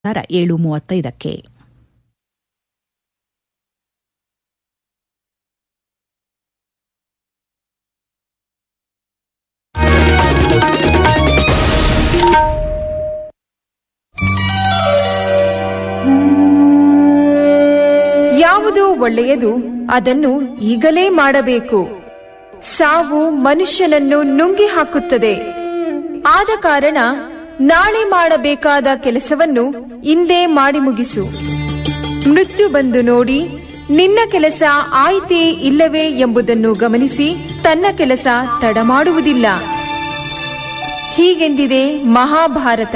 ಏಳು ಮೂವತ್ತೈದಕ್ಕೆ ಯಾವುದು ಒಳ್ಳೆಯದು ಅದನ್ನು ಈಗಲೇ ಮಾಡಬೇಕು ಸಾವು ಮನುಷ್ಯನನ್ನು ನುಂಗಿ ಹಾಕುತ್ತದೆ ಆದ ಕಾರಣ ನಾಳೆ ಮಾಡಬೇಕಾದ ಕೆಲಸವನ್ನು ಇಂದೇ ಮಾಡಿ ಮುಗಿಸು ಮೃತ್ಯು ಬಂದು ನೋಡಿ ನಿನ್ನ ಕೆಲಸ ಆಯ್ತೇ ಇಲ್ಲವೇ ಎಂಬುದನ್ನು ಗಮನಿಸಿ ತನ್ನ ಕೆಲಸ ತಡ ಮಾಡುವುದಿಲ್ಲ ಹೀಗೆಂದಿದೆ ಮಹಾಭಾರತ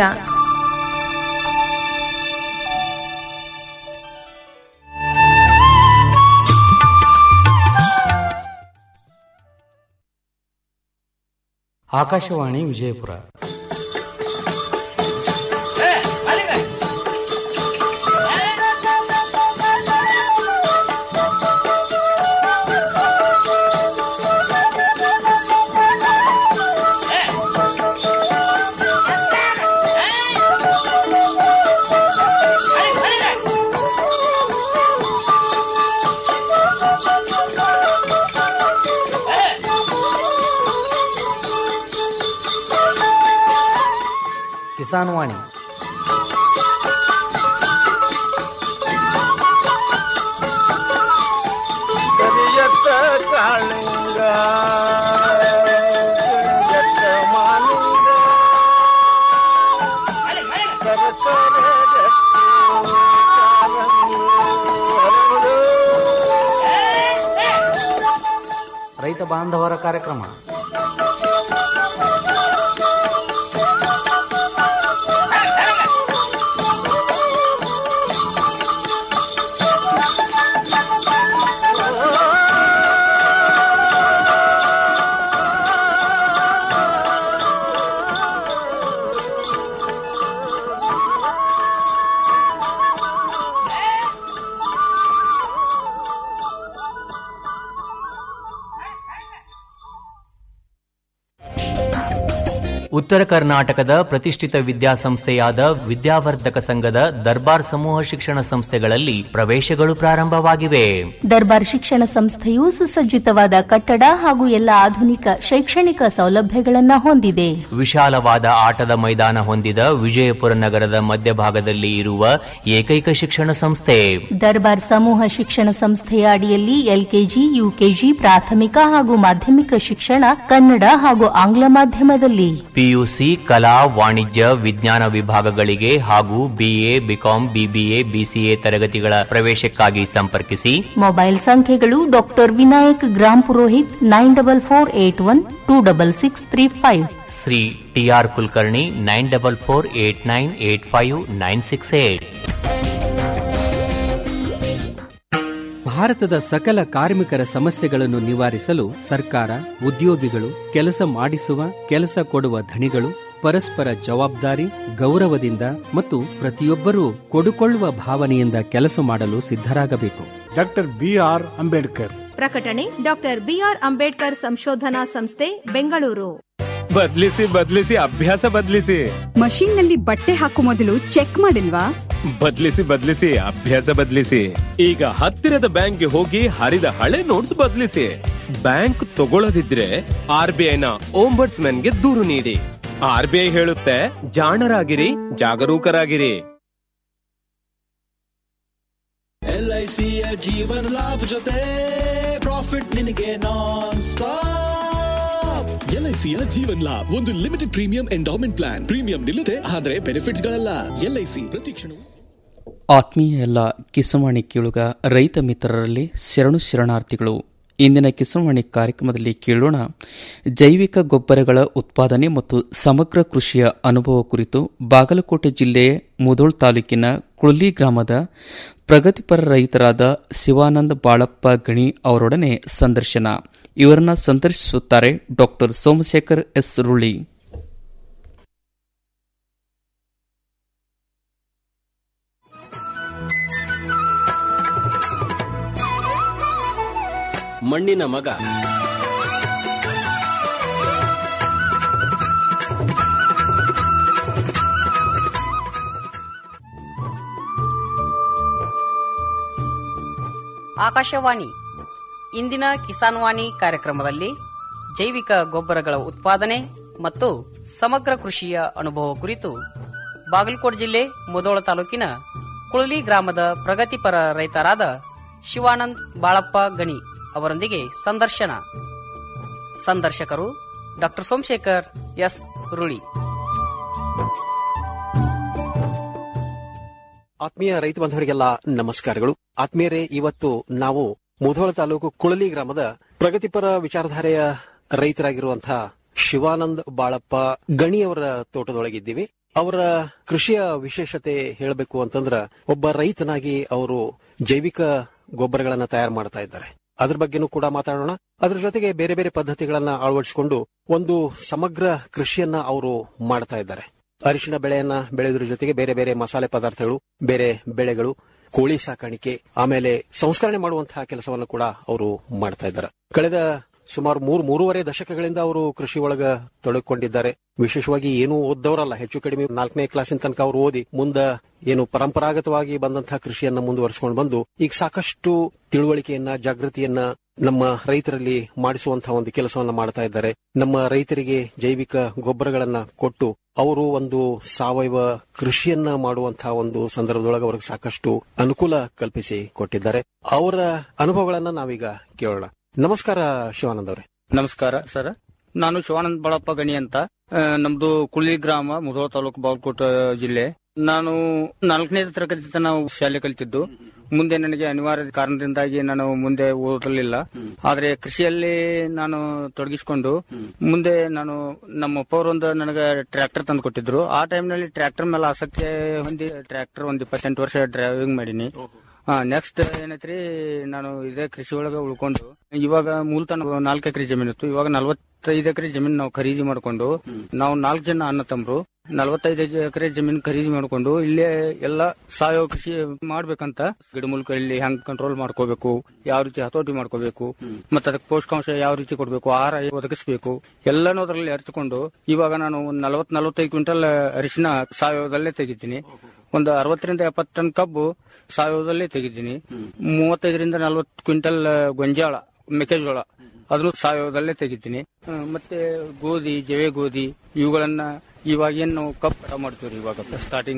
ಆಕಾಶವಾಣಿ ವಿಜಯಪುರ ಕಿಸಾನ್ ವಾಣಿ ಕರಿಯತ್ತ ಕಾಳಿಂಗ ಕರಿಯತ್ತ ಮಾಲಿಂಗ ಸರಸರ ರಕ್ತಿ ಕಾರಂಗಿ ಹರಡು. ರೈತ ಬಾಂಧವರ ಕಾರ್ಯಕ್ರಮ ಉತ್ತರ ಕರ್ನಾಟಕದ ಪ್ರತಿಷ್ಠಿತ ವಿದ್ಯಾಸಂಸ್ಥೆಯಾದ ವಿದ್ಯಾವರ್ಧಕ ಸಂಘದ ದರ್ಬಾರ್ ಸಮೂಹ ಶಿಕ್ಷಣ ಸಂಸ್ಥೆಗಳಲ್ಲಿ ಪ್ರವೇಶಗಳು ಪ್ರಾರಂಭವಾಗಿವೆ ದರ್ಬಾರ್ ಶಿಕ್ಷಣ ಸಂಸ್ಥೆಯು ಸುಸಜ್ಜಿತವಾದ ಕಟ್ಟಡ ಹಾಗೂ ಎಲ್ಲ ಆಧುನಿಕ ಶೈಕ್ಷಣಿಕ ಸೌಲಭ್ಯಗಳನ್ನು ಹೊಂದಿದೆ ವಿಶಾಲವಾದ ಆಟದ ಮೈದಾನ ಹೊಂದಿದ ವಿಜಯಪುರ ನಗರದ ಮಧ್ಯಭಾಗದಲ್ಲಿ ಇರುವ ಏಕೈಕ ಶಿಕ್ಷಣ ಸಂಸ್ಥೆ ದರ್ಬಾರ್ ಸಮೂಹ ಶಿಕ್ಷಣ ಸಂಸ್ಥೆಯ ಅಡಿಯಲ್ಲಿ ಎಲ್ಕೆಜಿ ಯುಕೆಜಿ ಪ್ರಾಥಮಿಕ ಹಾಗೂ ಮಾಧ್ಯಮಿಕ ಶಿಕ್ಷಣ ಕನ್ನಡ ಹಾಗೂ ಆಂಗ್ಲ ಮಾಧ್ಯಮದಲ್ಲಿ ಪಿಯುಸಿ ಕಲಾ ವಾಣಿಜ್ಯ ವಿಜ್ಞಾನ ವಿಭಾಗಗಳಿಗೆ ಹಾಗೂ ಬಿಎ ಬಿಕಾಂ ಬಿಬಿಎ ಬಿಸಿಎ ತರಗತಿಗಳ ಪ್ರವೇಶಕ್ಕಾಗಿ ಸಂಪರ್ಕಿಸಿ ಮೊಬೈಲ್ ಸಂಖ್ಯೆಗಳು doctor Vinayak Grampurohit nine double four eight one two double six three five Shri T R Kulkarni nine double four eight nine eight five nine six eight ಭಾರತದ ಸಕಲ ಕಾರ್ಮಿಕರ ಸಮಸ್ಯೆಗಳನ್ನು ನಿವಾರಿಸಲು ಸರ್ಕಾರ ಉದ್ಯೋಗಿಗಳು ಕೆಲಸ ಮಾಡಿಸುವ ಕೆಲಸ ಕೊಡುವ ಧಣಿಗಳು ಪರಸ್ಪರ ಜವಾಬ್ದಾರಿ ಗೌರವದಿಂದ ಮತ್ತು ಪ್ರತಿಯೊಬ್ಬರೂ ಕೊಡುಕೊಳ್ಳುವ ಭಾವನೆಯಿಂದ ಕೆಲಸ ಮಾಡಲು ಸಿದ್ಧರಾಗಬೇಕು ಡಾಕ್ಟರ್ ಬಿ ಆರ್ ಅಂಬೇಡ್ಕರ್ ಪ್ರಕಟಣೆ ಡಾಕ್ಟರ್ ಬಿಆರ್ ಅಂಬೇಡ್ಕರ್ ಸಂಶೋಧನಾ ಸಂಸ್ಥೆ ಬೆಂಗಳೂರು ಬದ್ಲಿಸಿ ಬದ್ಲಿಸಿ ಅಭ್ಯಾಸ ಬದ್ಲಿಸಿ ಮಷೀನ್ ನಲ್ಲಿ ಬಟ್ಟೆ ಹಾಕೋ ಮೊದಲು ಚೆಕ್ ಮಾಡಿಲ್ವಾ ಬದ್ಲಿಸಿ ಬದ್ಲಿಸಿ ಅಭ್ಯಾಸ ಬದ್ಲಿಸಿ ಈಗ ಹತ್ತಿರದ ಬ್ಯಾಂಕ್ಗೆ ಹೋಗಿ ಹರಿದ ಹಳೆ ನೋಟ್ಸ್ ಬದ್ಲಿಸಿ ಬ್ಯಾಂಕ್ ತಗೊಳ್ಳದಿದ್ರೆ ಆರ್ ಬಿ ಐನ ಓಂಬರ್ಟ್ಸ್ ಗೆ ದೂರು ನೀಡಿ ಆರ್ ಬಿ ಐ ಹೇಳುತ್ತೆ ಜಾಣರಾಗಿರಿ ಜಾಗರೂಕರಾಗಿರಿ ಎಲ್ಐಸಿಯ ಜೀವನ ಲಾಭ ಜೊತೆ ಪ್ರಾಫಿಟ್ ನಿನಗೆ ನಾನ್ ಸ್ಟಾಪ್ ಎಲ್ಐಸಿಯ ಜೀವನ್ ಲಾಭ್ ಒಂದು limited premium endowment plan premium ನಿಲ್ಲದೆ ಆದರೆ ಬೆನಿಫಿಟ್ಗಳಲ್ಲ ಎಲ್ಐಸಿ ಪ್ರತಿ ಕ್ಷಣವೂ ಆತ್ಮೀಯ ಎಲ್ಲ ಕಿಸವಾಣಿ ಕೇಳುಗ ರೈತ ಮಿತ್ರರಲ್ಲಿ ಶರಣು ಶರಣಾರ್ಥಿಗಳು ಇಂದಿನ ಕಿಸವಾಣಿ ಕಾರ್ಯಕ್ರಮದಲ್ಲಿ ಕೇಳೋಣ ಜೈವಿಕ ಗೊಬ್ಬರಗಳ ಉತ್ಪಾದನೆ ಮತ್ತು ಸಮಗ್ರ ಕೃಷಿಯ ಅನುಭವ ಕುರಿತು ಬಾಗಲಕೋಟೆ ಜಿಲ್ಲೆಯ ಮುದೋಳ್ ತಾಲೂಕಿನ ಕುಳ್ಳಿ ಗ್ರಾಮದ ಪ್ರಗತಿಪರ ರೈತರಾದ ಶಿವಾನಂದ ಬಾಳಪ್ಪ ಗಣಿ ಅವರೊಡನೆ ಸಂದರ್ಶನ ಇವರನ್ನ ಸಂದರ್ಶಿಸುತ್ತಾರೆ ಡಾಕ್ಟರ್ ಸೋಮಶೇಖರ್ ಎಸ್ ರುಳಿ ಮಣ್ಣಿನ ಮಗ ಆಕಾಶವಾಣಿ ಇಂದಿನ ಕಿಸಾನ್ ವಾಣಿ ಕಾರ್ಯಕ್ರಮದಲ್ಲಿ ಜೈವಿಕ ಗೊಬ್ಬರಗಳ ಉತ್ಪಾದನೆ ಮತ್ತು ಸಮಗ್ರ ಕೃಷಿಯ ಅನುಭವ ಕುರಿತು ಬಾಗಲಕೋಟೆ ಜಿಲ್ಲೆ ಮುದೋಳ ತಾಲೂಕಿನ ಕುಳಲಿ ಗ್ರಾಮದ ಪ್ರಗತಿಪರ ರೈತರಾದ ಶಿವಾನಂದ್ ಬಾಳಪ್ಪ ಗಣಿ ಅವರೊಂದಿಗೆ ಸಂದರ್ಶನ ಸಂದರ್ಶಕರು ಡಾಕ್ಟರ್ ಸೋಮಶೇಖರ್ ಎಸ್ ರುಳಿ ಆತ್ಮೀಯ ರೈತ ಬಾಂಧವರಿಗೆಲ್ಲ ನಮಸ್ಕಾರಗಳು ಆತ್ಮೀಯರೇ ಇವತ್ತು ನಾವು ಮುಧೋಳ ತಾಲೂಕು ಕುಳಲಿ ಗ್ರಾಮದ ಪ್ರಗತಿಪರ ವಿಚಾರಧಾರೆಯ ರೈತರಾಗಿರುವಂತಹ ಶಿವಾನಂದ್ ಬಾಳಪ್ಪ ಗಣಿಯವರ ತೋಟದೊಳಗಿದ್ದೀವಿ ಅವರ ಕೃಷಿಯ ವಿಶೇಷತೆ ಹೇಳಬೇಕು ಅಂತಂದ್ರ ಒಬ್ಬ ರೈತನಾಗಿ ಅವರು ಜೈವಿಕ ಗೊಬ್ಬರಗಳನ್ನ ತಯಾರು ಮಾಡ್ತಾ ಇದ್ದಾರೆ ಅದ್ರ ಬಗ್ಗೆನೂ ಕೂಡ ಮಾತಾಡೋಣ ಅದ್ರ ಜೊತೆಗೆ ಬೇರೆ ಬೇರೆ ಪದ್ಧತಿಗಳನ್ನ ಅಳವಡಿಸಿಕೊಂಡು ಒಂದು ಸಮಗ್ರ ಕೃಷಿಯನ್ನ ಅವರು ಮಾಡ್ತಾ ಇದ್ದಾರೆ ಅರಿಶಿನ ಬೆಳೆಯನ್ನ ಬೆಳೆಯೋದ್ರ ಜೊತೆಗೆ ಬೇರೆ ಬೇರೆ ಮಸಾಲೆ ಪದಾರ್ಥಗಳು ಬೇರೆ ಬೆಳೆಗಳು ಕೋಳಿ ಸಾಕಾಣಿಕೆ ಆಮೇಲೆ ಸಂಸ್ಕರಣೆ ಮಾಡುವಂತಹ ಕೆಲಸವನ್ನು ಕೂಡ ಅವರು ಮಾಡ್ತಾ ಇದ್ದಾರೆ ಕಳೆದ ಸುಮಾರು ಮೂರು ಮೂರುವರೆ ದಶಕಗಳಿಂದ ಅವರು ಕೃಷಿ ಒಳಗ ತೊಡಗಿಕೊಂಡಿದ್ದಾರೆ ವಿಶೇಷವಾಗಿ ಏನು ಓದ್ದವರಲ್ಲ ಹೆಚ್ಚು ಕಡಿಮೆ ನಾಲ್ಕನೇ ಕ್ಲಾಸಿನ ತನಕ ಅವರು ಓದಿ ಮುಂದ ಏನು ಪರಂಪರಾಗತವಾಗಿ ಬಂದಂತಹ ಕೃಷಿಯನ್ನ ಮುಂದುವರಿಸಿಕೊಂಡು ಬಂದು ಈಗ ಸಾಕಷ್ಟು ತಿಳುವಳಿಕೆಯನ್ನ ಜಾಗೃತಿಯನ್ನ ನಮ್ಮ ರೈತರಲ್ಲಿ ಮಾಡಿಸುವಂತಹ ಒಂದು ಕೆಲಸವನ್ನ ಮಾಡ್ತಾ ಇದ್ದಾರೆ ನಮ್ಮ ರೈತರಿಗೆ ಜೈವಿಕ ಗೊಬ್ಬರಗಳನ್ನ ಕೊಟ್ಟು ಅವರು ಒಂದು ಸಾವಯವ ಕೃಷಿಯನ್ನ ಮಾಡುವಂತಹ ಒಂದು ಸಂದರ್ಭದೊಳಗೆ ಅವ್ರಿಗೆ ಸಾಕಷ್ಟು ಅನುಕೂಲ ಕಲ್ಪಿಸಿ ಕೊಟ್ಟಿದ್ದಾರೆ ಅವರ ಅನುಭವಗಳನ್ನ ನಾವೀಗ ಕೇಳೋಣ ನಮಸ್ಕಾರ ಶಿವಾನಂದ್ ಅವರೇ ನಮಸ್ಕಾರ ಸರ್ ನಾನು ಶಿವಾನಂದ್ ಬಾಳಪ್ಪ ಗಣಿ ಅಂತ ಆ, ನಮ್ದು ಕುಳಿ ಗ್ರಾಮ ಮುಧೋಳ ತಾಲೂಕು ಬಾಗಲಕೋಟೆ ಜಿಲ್ಲೆ ನಾನು ನಾಲ್ಕನೇ ತರಗತಿ ತನಕ ಶಾಲೆ ಕಲಿತಿದ್ದು ಮುಂದೆ ನನಗೆ ಅನಿವಾರ್ಯ ಕಾರಣದಿಂದಾಗಿ ನಾನು ಮುಂದೆ ಓದಲಿಲ್ಲ ಆದ್ರೆ ಕೃಷಿಯಲ್ಲಿ ನಾನು ತೊಡಗಿಸಿಕೊಂಡು ಮುಂದೆ ನಾನು ನಮ್ಮ ಅಪ್ಪವರೊಂದು ನನಗೆ ಟ್ರ್ಯಾಕ್ಟರ್ ತಂದು ಕೊಟ್ಟಿದ್ರು ಆ ಟೈಮ್ನಲ್ಲಿ ಟ್ರ್ಯಾಕ್ಟರ್ ಮೇಲೆ ಆಸಕ್ತಿ ಹೊಂದಿ ಟ್ರ್ಯಾಕ್ಟರ್ ಒಂದ್ ಇಪ್ಪತ್ತೆಂಟು ವರ್ಷ ಡ್ರೈವಿಂಗ್ ಮಾಡೀನಿ ಹಾ ನೆಕ್ಸ್ಟ್ ಏನೈತ್ರಿ ನಾನು ಇದೇ ಕೃಷಿ ಒಳಗ ಉಳ್ಕೊಂಡು ಇವಾಗ ಮೂಲತನ ನಾಲ್ಕು ಎಕರೆ ಜಮೀನು ಇತ್ತು ಇವಾಗ ನಲವತ್ತೈದು ಎಕರೆ ಜಮೀನು ನಾವು ಖರೀದಿ ಮಾಡ್ಕೊಂಡು ನಾವು ನಾಲ್ಕು ಜನ ಅಣ್ಣ ತಮ್ಮರು ನಲವತ್ತೈದು ಎಕರೆ ಜಮೀನು ಖರೀದಿ ಮಾಡ್ಕೊಂಡು ಇಲ್ಲೇ ಎಲ್ಲ ಸಾವಯವ ಕೃಷಿ ಮಾಡ್ಬೇಕಂತ ಗಿಡಮೂಲಿಕೆಯಲ್ಲಿ ಹೆಂಗ್ ಕಂಟ್ರೋಲ್ ಮಾಡ್ಕೋಬೇಕು ಯಾವ ರೀತಿ ಹತೋಟಿ ಮಾಡ್ಕೋಬೇಕು ಮತ್ತೆ ಅದಕ್ಕೆ ಪೋಷಕಾಂಶ ಯಾವ ರೀತಿ ಕೊಡಬೇಕು ಆಹಾರ ಒದಗಿಸಬೇಕು ಎಲ್ಲಾನು ಅದರಲ್ಲಿ ಅರಿತುಕೊಂಡು ಇವಾಗ ನಾನು ಒಂದ್ ನಲವತ್ ನಲವತ್ತೈದು ಕ್ವಿಂಟಲ್ ಅರಿಶಿನ ಸಾವಯವದಲ್ಲೇ ತೆಗಿತೀನಿ ಒಂದು ಅರವತ್ತರಿಂದ ಎಪ್ಪತ್ತು ಟನ್ ಕಬ್ಬು ಸಾವಯವದಲ್ಲೇ ತೆಗಿದ್ದೀನಿ ಮೂವತ್ತೈದರಿಂದ ನಲವತ್ತು ಕ್ವಿಂಟಲ್ ಗೊಂಜಾಳ ಮೆಕ್ಕೆಜೋಳ ಅದನ್ನು ಸಾವಯವದಲ್ಲೇ ತೆಗಿತೀನಿ ಆ, ಮತ್ತೆ ಗೋಧಿ ಜವೆ ಗೋಧಿ ಇವುಗಳನ್ನ ಇವಾಗ ಏನ್ ನಾವು ಕಪ್ ಕಟಾವ್ ಮಾಡ್ತೀವಿ ಇವಾಗ ಸ್ಟಾರ್ಟಿಂಗ್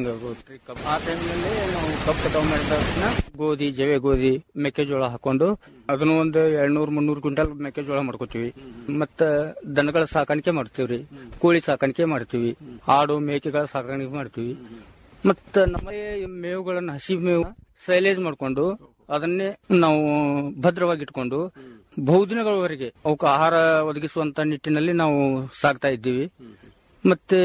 ಆ ಟೈಮ್ನಲ್ಲಿ ನಾವು ಕಪ್ ಕಟಾವ್ ಮಾಡಿದ ತಕ್ಷಣ ಗೋಧಿ ಜವೆ ಗೋಧಿ ಮೆಕ್ಕೆಜೋಳ ಹಾಕೊಂಡು ಅದನ್ನು ಒಂದು ಎರಡ್ನೂರ್ ಮುನ್ನೂರು ಕ್ವಿಂಟಲ್ ಮೆಕ್ಕೆಜೋಳ ಮಾಡ್ಕೋತೀವಿ ಮತ್ತ ದನಗಳ ಸಾಕಾಣಿಕೆ ಮಾಡ್ತೀವ್ರಿ ಕೋಳಿ ಸಾಕಾಣಿಕೆ ಮಾಡ್ತೀವಿ ಆಡು ಮೇಕೆಗಳ ಸಾಕಾಣಿಕೆ ಮಾಡ್ತೀವಿ ಮತ್ತ ನಮ್ಮಲ್ಲಿ ಮೇವುಗಳನ್ನ ಹಸಿ ಮೇವು ಸೈಲೇಜ್ ಮಾಡ್ಕೊಂಡು ಅದನ್ನೇ ನಾವು ಭದ್ರವಾಗಿ ಇಟ್ಕೊಂಡು ಬಹುದಿನಗಳವರೆಗೆ ಅವಕ್ಕೆ ಆಹಾರ ಒದಗಿಸುವಂತ ನಿಟ್ಟಿನಲ್ಲಿ ನಾವು ಸಾಕ್ತಾ ಇದ್ದೀವಿ ಮತ್ತೆ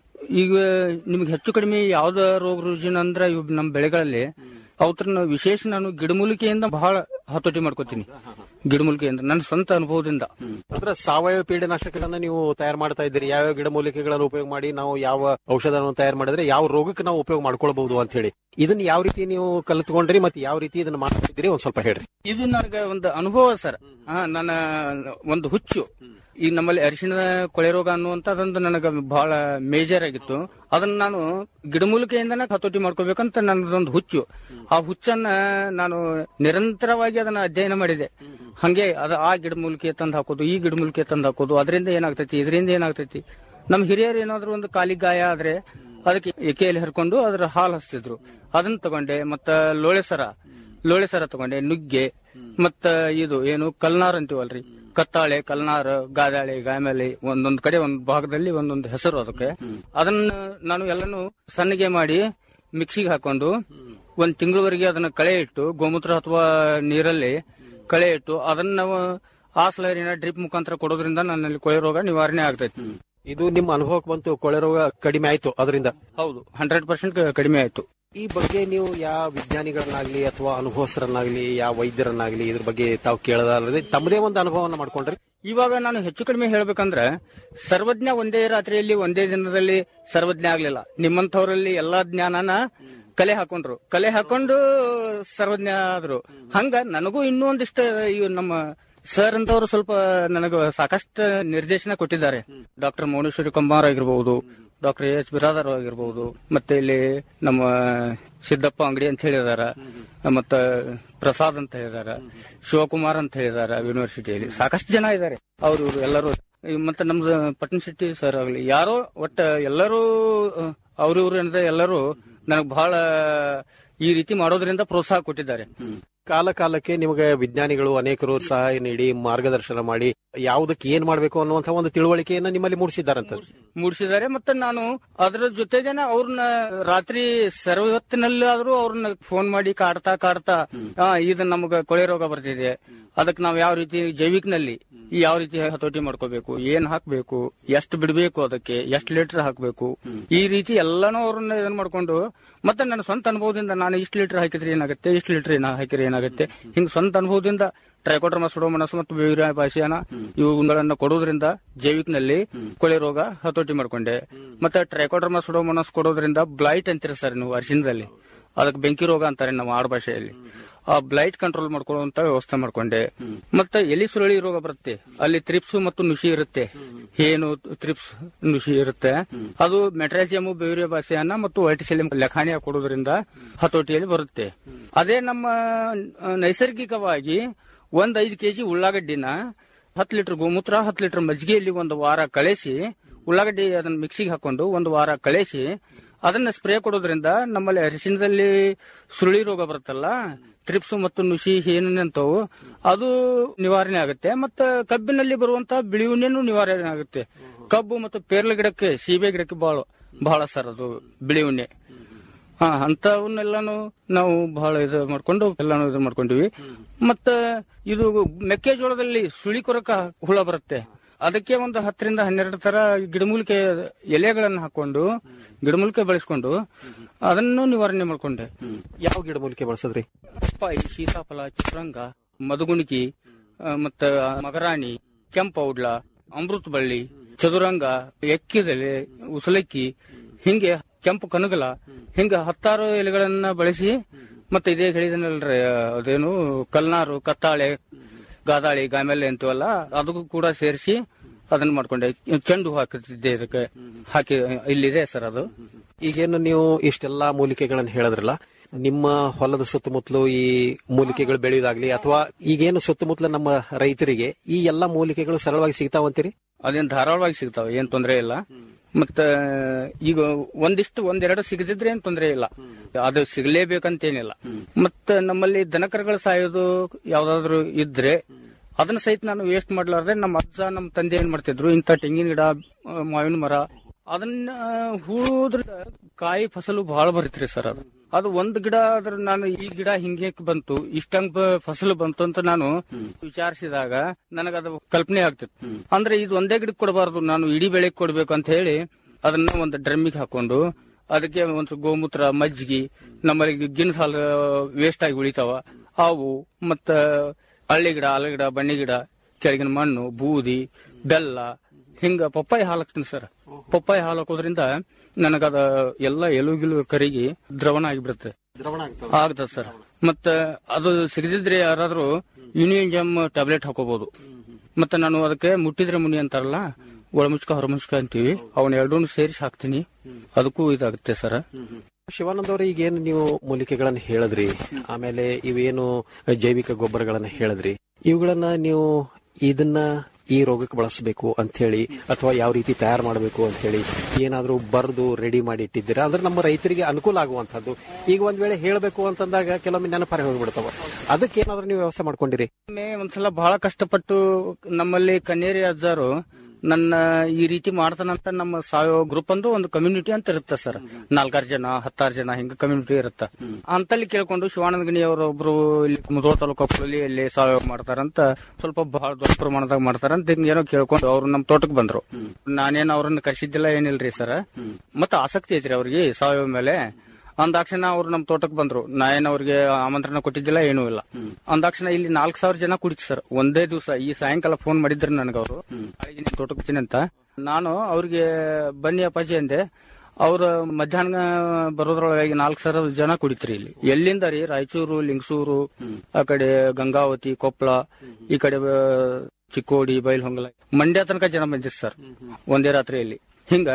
ಈಗ ನಿಮ್ಗೆ ಹೆಚ್ಚು ಕಡಿಮೆ ಯಾವ್ದ ರೋಗ ರುಜಿನ ಅಂದ್ರ ಇವ್ ನಮ್ಮ ಬೆಳೆಗಳಲ್ಲಿ ಅವತ್ರನ್ನ ವಿಶೇಷ ನಾನು ಗಿಡಮೂಲಿಕೆಯಿಂದ ಬಹಳ ಹತೋಟಿ ಮಾಡ್ಕೋತೀನಿ ಗಿಡಮೂಲಿಕೆಯಿಂದ ನನ್ನ ಸ್ವಂತ ಅನುಭವದಿಂದ ಅಂದ್ರೆ ಸಾವಯವ ಪೀಡನಾಶಕಗಳನ್ನ ನೀವು ತಯಾರು ಮಾಡ್ತಾ ಇದ್ದೀರಿ ಯಾವ ಗಿಡಮೂಲಿಕೆಗಳನ್ನು ಉಪಯೋಗ ಮಾಡಿ ನಾವು ಯಾವ ಔಷಧವನ್ನು ತಯಾರು ಮಾಡಿದ್ರೆ ಯಾವ ರೋಗಕ್ಕೆ ನಾವು ಉಪಯೋಗ ಮಾಡ್ಕೊಳ್ಬಹುದು ಅಂತ ಹೇಳಿ ಇದನ್ನ ಯಾವ ರೀತಿ ನೀವು ಕಲಿತ್ಕೊಂಡ್ರಿ ಮತ್ತೆ ಯಾವ ರೀತಿ ಇದನ್ನ ಮಾಡ್ತಿದ್ದೀರಿ ಒಂದ್ ಸ್ವಲ್ಪ ಹೇಳ್ರಿ ಇದು ನನಗೆ ಒಂದು ಅನುಭವ ಸರ್ ಆ, ನನ್ನ ಒಂದು ಹುಚ್ಚು ಈಗ ನಮ್ಮಲ್ಲಿ ಅರಿಶಿಣ ಕೊಳೆ ರೋಗ ಅನ್ನುವಂಥದ್ದೊಂದು ನನಗೆ ಬಹಳ ಮೇಜರ್ ಆಗಿತ್ತು ಅದನ್ನ ನಾನು ಗಿಡಮೂಲಿಕೆಯಿಂದನೇ ಹತೋಟಿ ಮಾಡ್ಕೋಬೇಕಂತ ನನ್ನದೊಂದು ಹುಚ್ಚು ಆ ಹುಚ್ಚನ್ನ ನಾನು ನಿರಂತರವಾಗಿ ಅದನ್ನ ಅಧ್ಯಯನ ಮಾಡಿದೆ ಹಂಗೆ ಅದ ಆ ಗಿಡಮೂಲಿಕೆ ತಂದು ಹಾಕೋದು ಈ ಗಿಡಮೂಲಿಕೆ ತಂದು ಹಾಕೋದು ಅದರಿಂದ ಏನಾಗ್ತೈತಿ ಇದರಿಂದ ಏನಾಗ್ತೈತಿ ನಮ್ ಹಿರಿಯರು ಏನಾದ್ರು ಒಂದು ಕಾಲಿ ಗಾಯ ಆದ್ರೆ ಅದಕ್ಕೆ ಎಕೆಯಲ್ಲಿ ಹರ್ಕೊಂಡು ಅದ್ರ ಹಾಲು ಹಚ್ತಿದ್ರು ಅದನ್ನ ತಗೊಂಡೆ ಮತ್ತ ಲೋಳೆ ಸರ ಲೋಳೆ ಸರ ತಗೊಂಡೆ ನುಗ್ಗೆ ಮತ್ತ ಇದು ಏನು ಕಲ್ನಾರ್ ಅಂತೀವಲ್ರಿ ಕತ್ತಾಳೆ ಕಲ್ನಾರ್ ಗಾದಾಳೆ ಗಾಮೇಲೆ ಒಂದೊಂದ್ ಕಡೆ ಒಂದ್ ಭಾಗದಲ್ಲಿ ಒಂದೊಂದು ಹೆಸರು ಅದಕ್ಕೆ ಅದನ್ನ ನಾನು ಎಲ್ಲಾನು ಸಣ್ಣಗೆ ಮಾಡಿ ಮಿಕ್ಸಿಗೆ ಹಾಕೊಂಡು ಒಂದ್ ತಿಂಗಳವರೆಗೆ ಅದನ್ನ ಕಳೆ ಇಟ್ಟು ಗೋಮೂತ್ರ ಅಥವಾ ನೀರಲ್ಲಿ ಕಳೆ ಇಟ್ಟು ಅದನ್ನ ನಾವು ಆ ಸ್ಲರಿನ ಡ್ರಿಪ್ ಮುಖಾಂತರ ಕೊಡೋದ್ರಿಂದ ನನ್ನಲ್ಲಿ ಕೊಳೆ ರೋಗ ನಿವಾರಣೆ ಆಗ್ತೈತಿ ಇದು ನಿಮ್ಮ ಅನುಭವಕ್ಕೆ ಬಂತು ಕೊಳೆ ರೋಗ ಕಡಿಮೆ ಆಯ್ತು ಅದರಿಂದ ಹೌದು ಹಂಡ್ರೆಡ್ ಪರ್ಸೆಂಟ್ ಕಡಿಮೆ ಆಯ್ತು ಈ ಬಗ್ಗೆ ನೀವು ಯಾವ ವಿಜ್ಞಾನಿಗಳನ್ನಾಗ್ಲಿ ಅಥವಾ ಅನುಭವಸ್ಥರನ್ನಾಗ್ಲಿ ಯಾವ ವೈದ್ಯರನ್ನಾಗ್ಲಿ ಇದ್ರ ಬಗ್ಗೆ ತಾವು ಕೇಳೋದಲ್ಲದೆ ತಮ್ಮದೇ ಒಂದು ಅನುಭವವನ್ನು ಮಾಡ್ಕೊಂಡ್ರಿ ಇವಾಗ ನಾನು ಹೆಚ್ಚು ಕಡಿಮೆ ಹೇಳ್ಬೇಕಂದ್ರೆ ಸರ್ವಜ್ಞ ಒಂದೇ ರಾತ್ರಿಯಲ್ಲಿ ಒಂದೇ ದಿನದಲ್ಲಿ ಸರ್ವಜ್ಞ ಆಗ್ಲಿಲ್ಲ ನಿಮ್ಮಂಥವ್ರಲ್ಲಿ ಎಲ್ಲಾ ಜ್ಞಾನನ ಕಲೆ ಹಾಕೊಂಡ್ರು ಕಲೆ ಹಾಕೊಂಡು ಸರ್ವಜ್ಞ ಆದ್ರು ಹಂಗ ನನಗೂ ಇನ್ನೂ ಒಂದಿಷ್ಟು ಇವ್ ನಮ್ಮ ಸರ್ ಅಂತವ್ರು ಸ್ವಲ್ಪ ನನಗ ಸಾಕಷ್ಟು ನಿರ್ದೇಶನ ಕೊಟ್ಟಿದ್ದಾರೆ ಡಾಕ್ಟರ್ ಮೌನೇಶ್ವರಿ ಕಂಬಾರ್ ಆಗಿರ್ಬಹುದು ಡಾಕ್ಟರ್ ಎಚ್ ಬಿರಾದರ್ ಆಗಿರ್ಬಹುದು ಮತ್ತೆ ಇಲ್ಲಿ ನಮ್ಮ ಸಿದ್ದಪ್ಪ ಅಂಗಡಿ ಅಂತ ಹೇಳಿದಾರ ಮತ್ತ ಪ್ರಸಾದ್ ಅಂತ ಹೇಳಿದಾರ ಶಿವಕುಮಾರ್ ಅಂತ ಹೇಳಿದಾರ ಯೂನಿವರ್ಸಿಟಿಯಲ್ಲಿ ಸಾಕಷ್ಟು ಜನ ಇದ್ದಾರೆ ಅವರು ಇವ್ರು ಎಲ್ಲರೂ ಈ ಮತ್ತೆ ನಮ್ದು ಪಟ್ಟಣ ಶೆಟ್ಟಿ ಸರ್ ಆಗ್ಲಿ ಯಾರೋ ಒಟ್ಟ ಎಲ್ಲರೂ ಅವ್ರಿವ್ರು ಏನದ ಎಲ್ಲರೂ ನನಗ್ ಬಹಳ ಈ ರೀತಿ ಮಾಡೋದ್ರಿಂದ ಪ್ರೋತ್ಸಾಹ ಕೊಟ್ಟಿದ್ದಾರೆ ಕಾಲ ಕಾಲಕ್ಕೆ ನಿಮಗೆ ವಿಜ್ಞಾನಿಗಳು ಅನೇಕರು ಸಹಾಯ ನೀಡಿ ಮಾರ್ಗದರ್ಶನ ಮಾಡಿ ಯಾವುದಕ್ಕೆ ಏನ್ ಮಾಡಬೇಕು ಅನ್ನುವಂತ ಒಂದು ತಿಳುವಳಿಕೆಯನ್ನ ನಿಮ್ಮಲ್ಲಿ ಮೂಡಿಸಿದ್ದಾರಂತ ಮೂಡಿಸಿದ್ದಾರೆ ಮತ್ತೆ ನಾನು ಅದರ ಜೊತೆಗೇನೆ ಅವ್ರನ್ನ ರಾತ್ರಿ ಸರ್ವ ಹೊತ್ತಿನಲ್ಲಾದ್ರೂ ಅವ್ರನ್ನ ಫೋನ್ ಮಾಡಿ ಕಾಡ್ತಾ ಕಾಡ್ತಾ ಆ, ಇದು ನಮಗ ಕೊಳೆ ರೋಗ ಬರ್ತಿದೆ ಅದಕ್ಕೆ ನಾವ್ ಯಾವ ರೀತಿ ಜೈವಿಕ್ನಲ್ಲಿ ಯಾವ ರೀತಿ ಹತೋಟಿ ಮಾಡ್ಕೋಬೇಕು ಏನ್ ಹಾಕ್ಬೇಕು ಎಷ್ಟು ಬಿಡಬೇಕು ಅದಕ್ಕೆ ಎಷ್ಟು ಲೀಟರ್ ಹಾಕ್ಬೇಕು ಈ ರೀತಿ ಎಲ್ಲಾನು ಅವ್ರನ್ನ ಇದನ್ ಮಾಡ್ಕೊಂಡು ಮತ್ತೆ ನನ್ನ ಸ್ವಂತ ಅನುಭವದಿಂದ ನಾನು ಇಷ್ಟು ಲೀಟರ್ ಹಾಕಿದ್ರೆ ಏನಾಗುತ್ತೆ ಇಷ್ಟು ಲೀಟರ್ ಏನ ಹಾಕಿದ್ರೆ ಏನಾಗುತ್ತೆ ಹಿಂಗ್ ಸ್ವಂತ ಅನುಭವದಿಂದ ಟ್ರೈಕೋಡ್ರಮ ಸುಡೋಮನಸ್ ಮತ್ತು ಬೇವಿನ ಭಾಷೆಯನ್ನ ಇವುಗಳನ್ನ ಕೊಡೋದ್ರಿಂದ ಜೈವಿಕ್ನಲ್ಲಿ ಕೊಳೆ ರೋಗ ಹತೋಟಿ ಮಾಡ್ಕೊಂಡೆ ಮತ್ತೆ ಟ್ರೈಕೋಡ್ರಮ ಸುಡೋಮನಸ್ ಕೊಡೋದ್ರಿಂದ ಬ್ಲೈಟ್ ಅಂತೀರ ಸರ್ ನೀವು ಅರಿಶಿನದಲ್ಲಿ ಅದಕ್ಕೆ ಬೆಂಕಿ ರೋಗ ಅಂತಾರೆ ನಮ್ಮ ಆಡು ಭಾಷೆಯಲ್ಲಿ ಆ ಬ್ಲೈಟ್ ಕಂಟ್ರೋಲ್ ಮಾಡ್ಕೊಳ್ಳುವಂತ ವ್ಯವಸ್ಥೆ ಮಾಡ್ಕೊಂಡೆ ಮತ್ತೆ ಎಲಿ ಸುರಳಿ ರೋಗ ಬರುತ್ತೆ ಅಲ್ಲಿ ತ್ರಿಪ್ಸ್ ಮತ್ತು ನುಷಿ ಇರುತ್ತೆ ಏನು ತ್ರಿಪ್ಸ್ ನುಷಿ ಇರುತ್ತೆ ಅದು ಮೆಟ್ರಾಸಿಯಮ್ ಬೇರೆ ಭಾಷೆಯನ್ನ ಮತ್ತು ವೈಟಿಸೆಲಿಯಂ ಲೆಖಾನಿಯ ಕೊಡೋದ್ರಿಂದ ಹತೋಟಿಯಲ್ಲಿ ಬರುತ್ತೆ ಅದೇ ನಮ್ಮ ಆ, ನೈಸರ್ಗಿಕವಾಗಿ ಒಂದ್ ಐದು ಕೆಜಿ ಉಳ್ಳಾಗಡ್ಡಿನ ಹತ್ತು ಲೀಟರ್ ಗೋಮೂತ್ರ ಹತ್ತು ಲೀಟರ್ ಮಜ್ಜಿಗೆಯಲ್ಲಿ ಒಂದು ವಾರ ಕಳಿಸಿ ಉಳ್ಳಾಗಡ್ಡಿ ಅದನ್ನ ಮಿಕ್ಸಿಗೆ ಹಾಕೊಂಡು ಒಂದು ವಾರ ಕಳಿಸಿ ಅದನ್ನ ಸ್ಪ್ರೇ ಕೊಡೋದ್ರಿಂದ ನಮ್ಮಲ್ಲಿ ಅರಿಶಿನದಲ್ಲಿ ಸುರುಳಿ ರೋಗ ಬರುತ್ತಲ್ಲ ತ್ರಿಪ್ಸು ಮತ್ತು ನುಷಿ ಏನೇನಂತವು ಅದು ನಿವಾರಣೆ ಆಗುತ್ತೆ ಮತ್ತೆ ಕಬ್ಬಿನಲ್ಲಿ ಬರುವಂತಹ ಬಿಳಿ ಉಣ್ಣೆನೂ ನಿವಾರಣೆ ಆಗುತ್ತೆ ಕಬ್ಬು ಮತ್ತು ಪೇರ್ಲ ಗಿಡಕ್ಕೆ ಸೀಬೆ ಗಿಡಕ್ಕೆ ಬಹಳ ಬಹಳ ಸರ್ ಅದು ಬಿಳಿ ಉಣ್ಣೆ ಹಾ ಅಂತವನ್ನೆಲ್ಲಾನು ನಾವು ಬಹಳ ಇದು ಮಾಡ್ಕೊಂಡು ಎಲ್ಲಾನು ಇದು ಮಾಡ್ಕೊಂಡಿವಿ ಮತ್ತ ಇದು ಮೆಕ್ಕೆಜೋಳದಲ್ಲಿ ಸುಳಿ ಕೊರಕ ಹುಳ ಬರುತ್ತೆ ಅದಕ್ಕೆ ಒಂದು ಹತ್ತರಿಂದ ಹನ್ನೆರಡು ತರ ಗಿಡಮೂಲಿಕೆ ಎಲೆಗಳನ್ನು ಹಾಕೊಂಡು ಗಿಡಮೂಲಿಕೆ ಬೆಳೆಸ್ಕೊಂಡು ಅದನ್ನು ನಿವಾರಣೆ ಮಾಡ್ಕೊಂಡೆ ಯಾವ ಗಿಡಮೂಲಿಕೆ ಬಳಸದ್ರಿ ಪಪ್ಪಾಯಿ ಸೀತಾಫಲ ಚಿತ್ರಂಗ ಮಧುಗುಣಿಕಿ ಆ, ಮತ್ತ ಮಗರಾಣಿ ಕೆಂಪೌಡ್ಲ ಅಮೃತ ಬಳ್ಳಿ ಚದುರಂಗ ಎಕ್ಕಿದೆಲೆ ಉಸಲಕ್ಕಿ ಹಿಂಗೆ ಕೆಂಪು ಕನಗಲ ಹಿಂಗ ಹತ್ತಾರು ಎಲೆಗಳನ್ನ ಬಳಸಿ ಮತ್ತೆ ಇದೇ ಹೇಳಿದನಲ್ರಿ ಅದೇನು ಕಲ್ನಾರು ಕತ್ತಾಳೆ ಗಾದಾಳಿ ಗಾಮೆಲೆ ಅಂತೀವಲ್ಲ ಅದಕ್ಕೂ ಕೂಡ ಸೇರಿಸಿ ಅದನ್ನ ಮಾಡ್ಕೊಂಡೆ ಚೆಂಡು ಹೂ ಹಾಕುತ್ತಿದ್ದೆ ಇದಕ್ಕೆ ಹಾಕಿ ಇಲ್ಲಿದೆ ಸರ್ ಅದು ಈಗೇನು ನೀವು ಇಷ್ಟೆಲ್ಲಾ ಮೂಲಿಕೆಗಳನ್ನು ಹೇಳಿದ್ರಲ್ಲ ನಿಮ್ಮ ಹೊಲದ ಸುತ್ತಮುತ್ತಲು ಈ ಮೂಲಿಕೆಗಳು ಬೆಳೆಯೋದಾಗ್ಲಿ ಅಥವಾ ಈಗೇನು ಸುತ್ತಮುತ್ತಲ ನಮ್ಮ ರೈತರಿಗೆ ಈ ಎಲ್ಲಾ ಮೂಲಿಕೆಗಳು ಸರಳವಾಗಿ ಸಿಗ್ತಾವಂತೀರಿ ಅದೇನ್ ಧಾರಾಳವಾಗಿ ಸಿಗ್ತಾವ ಏನ್ ತೊಂದರೆ ಇಲ್ಲ ಮತ್ತ ಈಗ ಒಂದಿಷ್ಟು ಒಂದೆರಡು ಸಿಗದಿದ್ರೆ ಏನ್ ತೊಂದರೆ ಇಲ್ಲ ಅದು ಸಿಗಲೇಬೇಕಂತೇನಿಲ್ಲ ಮತ್ತ ನಮ್ಮಲ್ಲಿ ದನಕರಗಳು ಸಾಯೋದು ಯಾವ್ದಾದ್ರು ಇದ್ರೆ ಅದನ್ನ ಸಹಿತ ನಾನು ವೇಸ್ಟ್ ಮಾಡ್ಲಾರ್ದೆ ನಮ್ಮ ಅಜ್ಜ ನಮ್ಮ ತಂದೆ ಏನ್ ಮಾಡ್ತಿದ್ರು ಇಂತ ತೆಂಗಿನ ಗಿಡ ಆ, ಮಾವಿನ ಮರ ಅದನ್ನ ಹೂದ್ರ ಕಾಯಿ ಫಸಲು ಬಹಳ ಬರುತ್ರಿ ಸರ್ ಅದು ಅದು ಒಂದ್ ಗಿಡ ಅದ್ರ ನಾನು ಈ ಗಿಡ ಹಿಂಗೆ ಬಂತು ಇಷ್ಟಂಗ್ ಬ- ಫಸಲು ಬಂತು ಅಂತ ನಾನು ವಿಚಾರಿಸಿದಾಗ ನನಗದು ಕಲ್ಪನೆ ಆಗ್ತಿತ್ತು ಅಂದ್ರೆ ಇದು ಒಂದೇ ಗಿಡಕ್ಕೆ ಕೊಡಬಾರ್ದು ನಾನು ಇಡೀ ಬೆಳೆಗೆ ಕೊಡ್ಬೇಕು ಅಂತ ಹೇಳಿ ಅದನ್ನ ಒಂದು ಡ್ರಮ್ಮಿಗೆ ಹಾಕೊಂಡು ಅದಕ್ಕೆ ಒಂದು ಗೋಮೂತ್ರ ಮಜ್ಜಿಗೆ ನಮ್ಮಲ್ಲಿ ಗಿನ್ ಹಾಲು ವೇಸ್ಟ್ ಆಗಿ ಉಳಿತಾವ ಅವು ಮತ್ತ ಹಳ್ಳಿ ಗಿಡ ಆಲ ಗಿಡ ಬನ್ನಿ ಗಿಡ ಕೆಳಗಿನ ಮಣ್ಣು ಬೂದಿ ಬೆಲ್ಲ ಹಿಂಗ ಪಪ್ಪಾಯಿ ಹಾಲು ಹಾಕ್ತೀನಿ ಸರ್ ಪಪ್ಪಾಯಿ ಹಾಲು ಹಾಕೋದ್ರಿಂದ ನನಗದ ಎಲ್ಲ ಎಲುಗಿಲು ಕರಿಗಿ ದ್ರವಣ ಆಗಿಬಿಡುತ್ತೆ ಆಗ್ತದೆ ಸರ್ ಮತ್ತ ಅದು ಸಿಗದಿದ್ರೆ ಯಾರಾದ್ರೂ ಯೂನಿಯನ್ ಜಮ್ ಟ್ಯಾಬ್ಲೆಟ್ ಹಾಕೋಬಹುದು ಮತ್ತೆ ನಾನು ಅದಕ್ಕೆ ಮುಟ್ಟಿದ್ರೆ ಮುನಿ ಅಂತಾರಲ್ಲ ಒಳಮುಚ್ಕ ಹೊರಮುಚ್ಕ ಅಂತೀವಿ ಅವನ ಎರಡೂ ಸೇರಿಸಿ ಹಾಕ್ತೀನಿ ಅದಕ್ಕೂ ಇದಾಗುತ್ತೆ ಸರ್ ಶಿವಾನಂದ್ ಅವರೇ ಈಗೇನು ನೀವು ಮೂಲಿಕೆಗಳನ್ನ ಹೇಳಿದ್ರಿ ಆಮೇಲೆ ಇವೇನು ಜೈವಿಕ ಗೊಬ್ಬರಗಳನ್ನ ಹೇಳಿದ್ರಿ ಇವುಗಳನ್ನ ನೀವು ಇದನ್ನ ಈ ರೋಗಕ್ಕೆ ಬಳಸಬೇಕು ಅಂತ ಹೇಳಿ ಅಥವಾ ಯಾವ ರೀತಿ ತಯಾರು ಮಾಡಬೇಕು ಅಂತ ಹೇಳಿ ಏನಾದ್ರೂ ಬರೆದು ರೆಡಿ ಮಾಡಿ ಇಟ್ಟಿದ್ದೀರಾ ಅಂದ್ರೆ ನಮ್ಮ ರೈತರಿಗೆ ಅನುಕೂಲ ಆಗುವಂತದ್ದು ಈಗ ಒಂದ್ ವೇಳೆ ಹೇಳಬೇಕು ಅಂತಂದಾಗ ಕೆಲವೊಮ್ಮೆ ನೆನಪರಿ ಹೋಗ್ಬಿಡ್ತಾವ ಅದಕ್ಕೆ ಏನಾದ್ರೂ ನೀವು ವ್ಯವಸ್ಥೆ ಮಾಡ್ಕೊಂಡಿರಿ ಒಮ್ಮೆ ಒಂದ್ಸಲ ಬಹಳ ಕಷ್ಟಪಟ್ಟು ನಮ್ಮಲ್ಲಿ ಕನ್ನೇರಿ ಅಜ್ಜಾರು ನನ್ನ ಈ ರೀತಿ ಮಾಡ್ತಾನಂತ ನಮ್ಮ ಸಾವಯವ ಗ್ರೂಪ್ ಅಂದು ಒಂದು ಕಮ್ಯುನಿಟಿ ಅಂತ ಇರುತ್ತೆ ಸರ್ ನಾಲ್ಕಾರು ಜನ ಹತ್ತಾರು ಜನ ಹಿಂಗ ಕಮ್ಯುನಿಟಿ ಇರುತ್ತೆ ಅಂತಲ್ಲಿ ಕೇಳ್ಕೊಂಡು ಶಿವಾನಂದ ಗಣಿ ಅವರು ಒಬ್ರು ಇಲ್ಲಿ ಮುಧೋಳ ತಾಲೂಕು ಅಲ್ಲಿ ಸಾವಯವ ಮಾಡ್ತಾರಂತ ಸ್ವಲ್ಪ ಬಹಳ ದೊಡ್ಡ ಪ್ರಮಾಣದಾಗ ಮಾಡ್ತಾರಂತ ಹಿಂಗ್ ಏನೋ ಕೇಳ್ಕೊಂಡು ಅವ್ರು ನಮ್ಮ ತೋಟಕ್ಕೆ ಬಂದ್ರು ನಾನೇನ್ ಅವ್ರನ್ನ ಕರ್ಸಿದ್ದಿಲ್ಲ ಏನಿಲ್ರಿ ಸರ್ ಮತ್ತೆ ಆಸಕ್ತಿ ಐತ್ರಿ ಅವ್ರಿಗೆ ಸಾವಯವ ಮೇಲೆ ಅಂದಾಕ್ಷಣ ಅವ್ರು ನಮ್ ತೋಟಕ್ಕೆ ಬಂದ್ರು ನಾ ಏನ್ ಅವ್ರಿಗೆ ಆಮಂತ್ರಣ ಕೊಟ್ಟಿದ್ದಿಲ್ಲ ಏನೂ ಇಲ್ಲ ಅಂದಾಕ್ಷಣ ಇಲ್ಲಿ ನಾಲ್ಕ್ ಸಾವಿರ ಜನ ಕುಡಿತು ಸರ್ ಒಂದೇ ದಿವಸ ಈ ಸಾಯಂಕಾಲ ಫೋನ್ ಮಾಡಿದ್ರು ನನಗೆ ಅವರು ನಾಳೆಗೆ ನಿಮ್ ತೋಟಕ್ಕೆ ಬರ್ತೀನಿ ಅಂತ ನಾನು ಅವ್ರಿಗೆ ಬನ್ನಿ ಅಪ್ಪಾಜಿ ಅಂದೆ ಅವ್ರ ಮಧ್ಯಾಹ್ನ ಬರೋದ್ರೊಳಗಾಗಿ ನಾಲ್ಕ್ ಸಾವಿರ ಜನ ಕುಡಿತ್ರಿ ಇಲ್ಲಿ ಎಲ್ಲಿಂದ ರೀ ರಾಯಚೂರು ಲಿಂಗಸೂರು ಆ ಕಡೆ ಗಂಗಾವತಿ ಕೊಪ್ಪಳ ಈ ಕಡೆ ಆ, ಚಿಕ್ಕೋಡಿ ಬೈಲ್ಹೊಂಗಲ ಮಂಡ್ಯ ತನಕ ಜನ ಬಂದಿರ್ ಸರ್ ಒಂದೇ ರಾತ್ರಿಯಲ್ಲಿ ಹಿಂಗ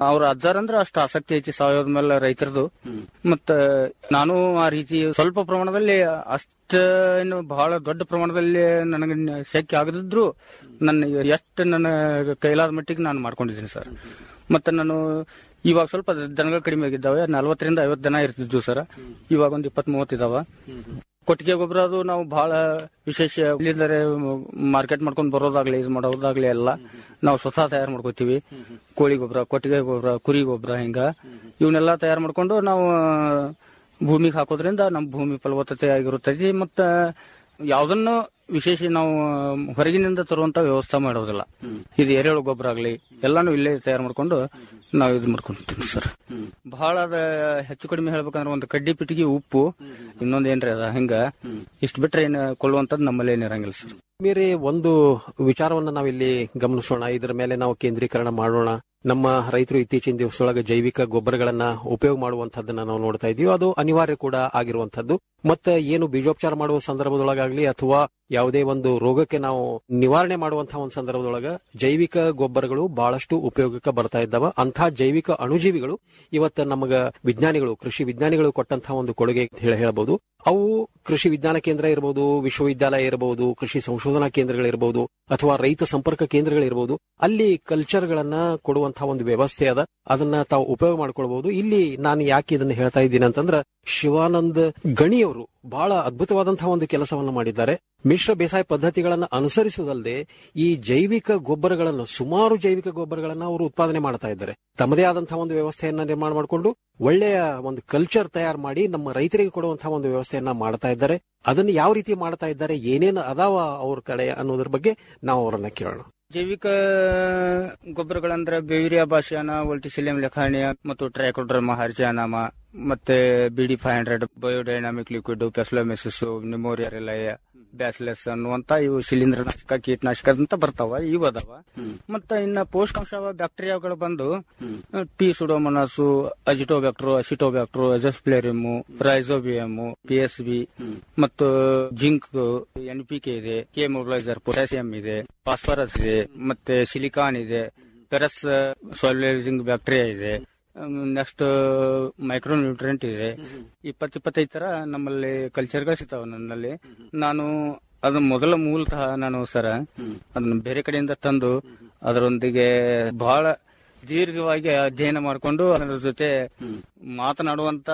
ಅವ್ರ ಅಜ್ಜಾರ್ ಅಂದ್ರೆ ಅಷ್ಟು ಆಸಕ್ತಿ ಐತಿ ಸಾವಯವದ ಮೇಲೆ ರೈತರದು ಮತ್ತ ನಾನು ಆ ರೀತಿ ಸ್ವಲ್ಪ ಪ್ರಮಾಣದಲ್ಲಿ ಅಷ್ಟ ಇನ್ನು ಬಹಳ ದೊಡ್ಡ ಪ್ರಮಾಣದಲ್ಲಿ ನನಗೆ ಶಕ್ಯ ಆಗದಿದ್ರು ನನ್ನ ಎಷ್ಟು ನನ್ನ ಕೈಲಾದ ಮಟ್ಟಿಗೆ ನಾನು ಮಾಡ್ಕೊಂಡಿದ್ದೀನಿ ಸರ್ ಮತ್ತೆ ನಾನು ಇವಾಗ ಸ್ವಲ್ಪ ದನಗಳು ಕಡಿಮೆ ಆಗಿದ್ದಾವೆ ನಲ್ವತ್ತರಿಂದ ಐವತ್ತು ದನ ಇರ್ತಿದ್ವು ಸರ್ ಇವಾಗ ಒಂದು ಇಪ್ಪತ್ ಮೂವತ್ತು ಇದಾವ ಕೊಟ್ಟಿಗೆ ಗೊಬ್ಬರ ಅದು ನಾವು ಬಹಳ ವಿಶೇಷ ಇಲ್ಲಿಂದರೆ ಮಾರ್ಕೆಟ್ ಮಾಡ್ಕೊಂಡು ಬರೋದಾಗ್ಲಿ ಇದು ಮಾಡೋದಾಗ್ಲಿ ಎಲ್ಲ ನಾವು ಸ್ವತಃ ತಯಾರು ಮಾಡ್ಕೋತೀವಿ ಕೋಳಿ ಗೊಬ್ಬರ ಕೊಟ್ಟಿಗೆ ಗೊಬ್ಬರ ಕುರಿ ಗೊಬ್ಬರ ಹಿಂಗ ಇವನ್ನೆಲ್ಲ ತಯಾರು ಮಾಡ್ಕೊಂಡು ನಾವು ಭೂಮಿಗೆ ಹಾಕೋದ್ರಿಂದ ನಮ್ಮ ಭೂಮಿ ಫಲವತ್ತತೆ ಆಗಿರುತ್ತದೆ ಮತ್ತ ಯಾವ್ದನ್ನು ವಿಶೇಷ ನಾವು ಹೊರಗಿನಿಂದ ತರುವಂತ ವ್ಯವಸ್ಥೆ ಮಾಡೋದಿಲ್ಲ ಇದು ಎರೆಹುಳು ಗೊಬ್ಬರ ಆಗ್ಲಿ ಎಲ್ಲಾನು ಇಲ್ಲೇ ತಯಾರು ಮಾಡ್ಕೊಂಡು ನಾವು ಇದು ಮಾಡ್ಕೊಂತೀವಿ ಸರ್ ಬಹಳ ಅದ ಹೆಚ್ಚು ಕಡಿಮೆ ಹೇಳ್ಬೇಕಂದ್ರೆ ಒಂದು ಕಡ್ಡಿ ಪಿಟಿಗೆ ಉಪ್ಪು ಇನ್ನೊಂದ್ ಏನ್ರಿ ಅದ ಹಿಂಗ ಇಷ್ಟು ಬಿಟ್ರೆ ಏನ್ ಕೊಳ್ಳುವಂತದ್ ನಮ್ಮಲ್ಲಿ ಏನಿರಂಗಿಲ್ಲ ಸರ್ ಬೇರೆ ಒಂದು ವಿಚಾರವನ್ನ ನಾವಿಲ್ಲಿ ಗಮನಿಸೋಣ ಇದರ ಮೇಲೆ ನಾವು ಕೇಂದ್ರೀಕರಣ ಮಾಡೋಣ ನಮ್ಮ ರೈತರು ಇತ್ತೀಚಿನ ದಿವಸದೊಳಗೆ ಜೈವಿಕ ಗೊಬ್ಬರಗಳನ್ನ ಉಪಯೋಗ ಮಾಡುವಂತದ್ದನ್ನ ನಾವು ನೋಡ್ತಾ ಇದೀವಿ ಅದು ಅನಿವಾರ್ಯ ಕೂಡ ಆಗಿರುವಂತದ್ದು ಮತ್ತೆ ಏನು ಬೀಜೋಪಚಾರ ಮಾಡುವ ಸಂದರ್ಭದೊಳಗಾಗ್ಲಿ ಅಥವಾ ಯಾವುದೇ ಒಂದು ರೋಗಕ್ಕೆ ನಾವು ನಿವಾರಣೆ ಮಾಡುವಂತಹ ಒಂದು ಸಂದರ್ಭದೊಳಗ ಜೈವಿಕ ಗೊಬ್ಬರಗಳು ಬಹಳಷ್ಟು ಉಪಯೋಗಕ್ಕೆ ಬರ್ತಾ ಇದ್ದಾವ ಅಂತಹ ಜೈವಿಕ ಅಣುಜೀವಿಗಳು ಇವತ್ತ ನಮಗ ವಿಜ್ಞಾನಿಗಳು ಕೃಷಿ ವಿಜ್ಞಾನಿಗಳು ಕೊಟ್ಟಂತಹ ಒಂದು ಕೊಡುಗೆ ಅಂತ ಹೇಳಿ ಹೇಳಬಹುದು ಅವು ಕೃಷಿ ವಿಜ್ಞಾನ ಕೇಂದ್ರ ಇರಬಹುದು ವಿಶ್ವವಿದ್ಯಾಲಯ ಇರಬಹುದು ಕೃಷಿ ಸಂಶೋಧನಾ ಕೇಂದ್ರಗಳಿರಬಹುದು ಅಥವಾ ರೈತ ಸಂಪರ್ಕ ಕೇಂದ್ರಗಳಿರಬಹುದು ಅಲ್ಲಿ ಕಲ್ಚರ್ ಗಳನ್ನ ಕೊಡುವಂತಹ ಒಂದು ವ್ಯವಸ್ಥೆ ಅದ ಅದನ್ನ ತಾವು ಉಪಯೋಗ ಮಾಡ್ಕೊಳ್ಬಹುದು ಇಲ್ಲಿ ನಾನು ಯಾಕೆ ಇದನ್ನ ಹೇಳ್ತಾ ಇದ್ದೀನಿ ಅಂತಂದ್ರ ಶಿವಾನಂದ್ ಗಣಿಯವರು ಬಹಳ ಅದ್ಭುತವಾದಂತಹ ಒಂದು ಕೆಲಸವನ್ನು ಮಾಡಿದ್ದಾರೆ ಮಿಶ್ರ ಬೇಸಾಯ ಪದ್ಧತಿಗಳನ್ನ ಅನುಸರಿಸುವುದಲ್ಲದೆ ಈ ಜೈವಿಕ ಗೊಬ್ಬರಗಳನ್ನು ಸುಮಾರು ಜೈವಿಕ ಗೊಬ್ಬರಗಳನ್ನ ಅವರು ಉತ್ಪಾದನೆ ಮಾಡ್ತಾ ಇದ್ದಾರೆ ತಮ್ಮದೇ ಆದಂತಹ ಒಂದು ವ್ಯವಸ್ಥೆಯನ್ನ ನಿರ್ಮಾಣ ಮಾಡಿಕೊಂಡು ಒಳ್ಳೆಯ ಒಂದು ಕಲ್ಚರ್ ತಯಾರು ಮಾಡಿ ನಮ್ಮ ರೈತರಿಗೆ ಕೊಡುವಂತಹ ಒಂದು ವ್ಯವಸ್ಥೆಯನ್ನ ಮಾಡ್ತಾ ಇದ್ದಾರೆ ಅದನ್ನು ಯಾವ ರೀತಿ ಮಾಡ್ತಾ ಇದ್ದಾರೆ ಏನೇನು ಅದಾವ ಅವ್ರ ಕಡೆ ಅನ್ನೋದ್ರ ಬಗ್ಗೆ ನಾವು ಅವರನ್ನ ಕೇಳೋಣ ಜೈವಿಕ ಗೊಬ್ಬರಗಳಂದ್ರೆ ಬೇವಿರಿಯಾ ಭಾಷಾನ ವೋಲ್ಟಿಸಿಲಿಯಂ ಲೆಖಾಣಿಯ ಮತ್ತು ಟ್ರೈಕೋಡ್ರಮ ಹರ್ಜಾನಾಮ ಮತ್ತೆ B D five hundred biodynamic liquid paecilomyces nomuraea rileyi bacillus ಅನ್ನುವಂತ ಇವು ಶಿಲೀಂಧ್ರನಾಶಕ ಕೀಟನಾಶಕ ಅಂತ ಬರ್ತಾವ ಇವು ಅದಾವ ಮತ್ತ ಇನ್ನ ಪೋಷಕಾಂಶ ಬ್ಯಾಕ್ಟೀರಿಯಾಗಳು ಬಂದು ಟಿ pseudomonas azotobacter acetobacter azospirillum rhizobium P S B ಮತ್ತು ಜಿಂಕ್ ಎನ್ ಪಿ ಕೆ ಇದೆ ಕೆ ಮೊಬಿಲೈಸರ್ ಪೊಟ್ಯಾಸಿಯಂ ಇದೆ ಫಾಸ್ಫರಸ್ ಇದೆ ಮತ್ತೆ ಸಿಲಿಕಾನ್ ಇದೆ ಪೆರಸ್ ಸಾಲ್ಯುಲೈಸಿಂಗ್ ಬ್ಯಾಕ್ಟೀರಿಯಾ ಇದೆ ನೆಕ್ಸ್ಟ್ ಮೈಕ್ರೋ ನ್ಯೂಟ್ರಿಯೆಂಟ್ ಇದೆ ಇಪ್ಪತ್ ಇಪ್ಪತ್ತೈದು ತರ ನಮ್ಮಲ್ಲಿ ಕಲ್ಚರ್ಗಳು ಸಿಗ್ತಾವ ನನ್ನಲ್ಲಿ ನಾನು ಅದು ಮೊದಲ ಮೂಲತಃ ನಾನು ಸರ ಅದನ್ನ ಬೇರೆ ಕಡೆಯಿಂದ ತಂದು ಅದರೊಂದಿಗೆ ಬಹಳ ದೀರ್ಘವಾಗಿ ಅಧ್ಯಯನ ಮಾಡಿಕೊಂಡು ಅದರ ಜೊತೆ ಮಾತನಾಡುವಂತ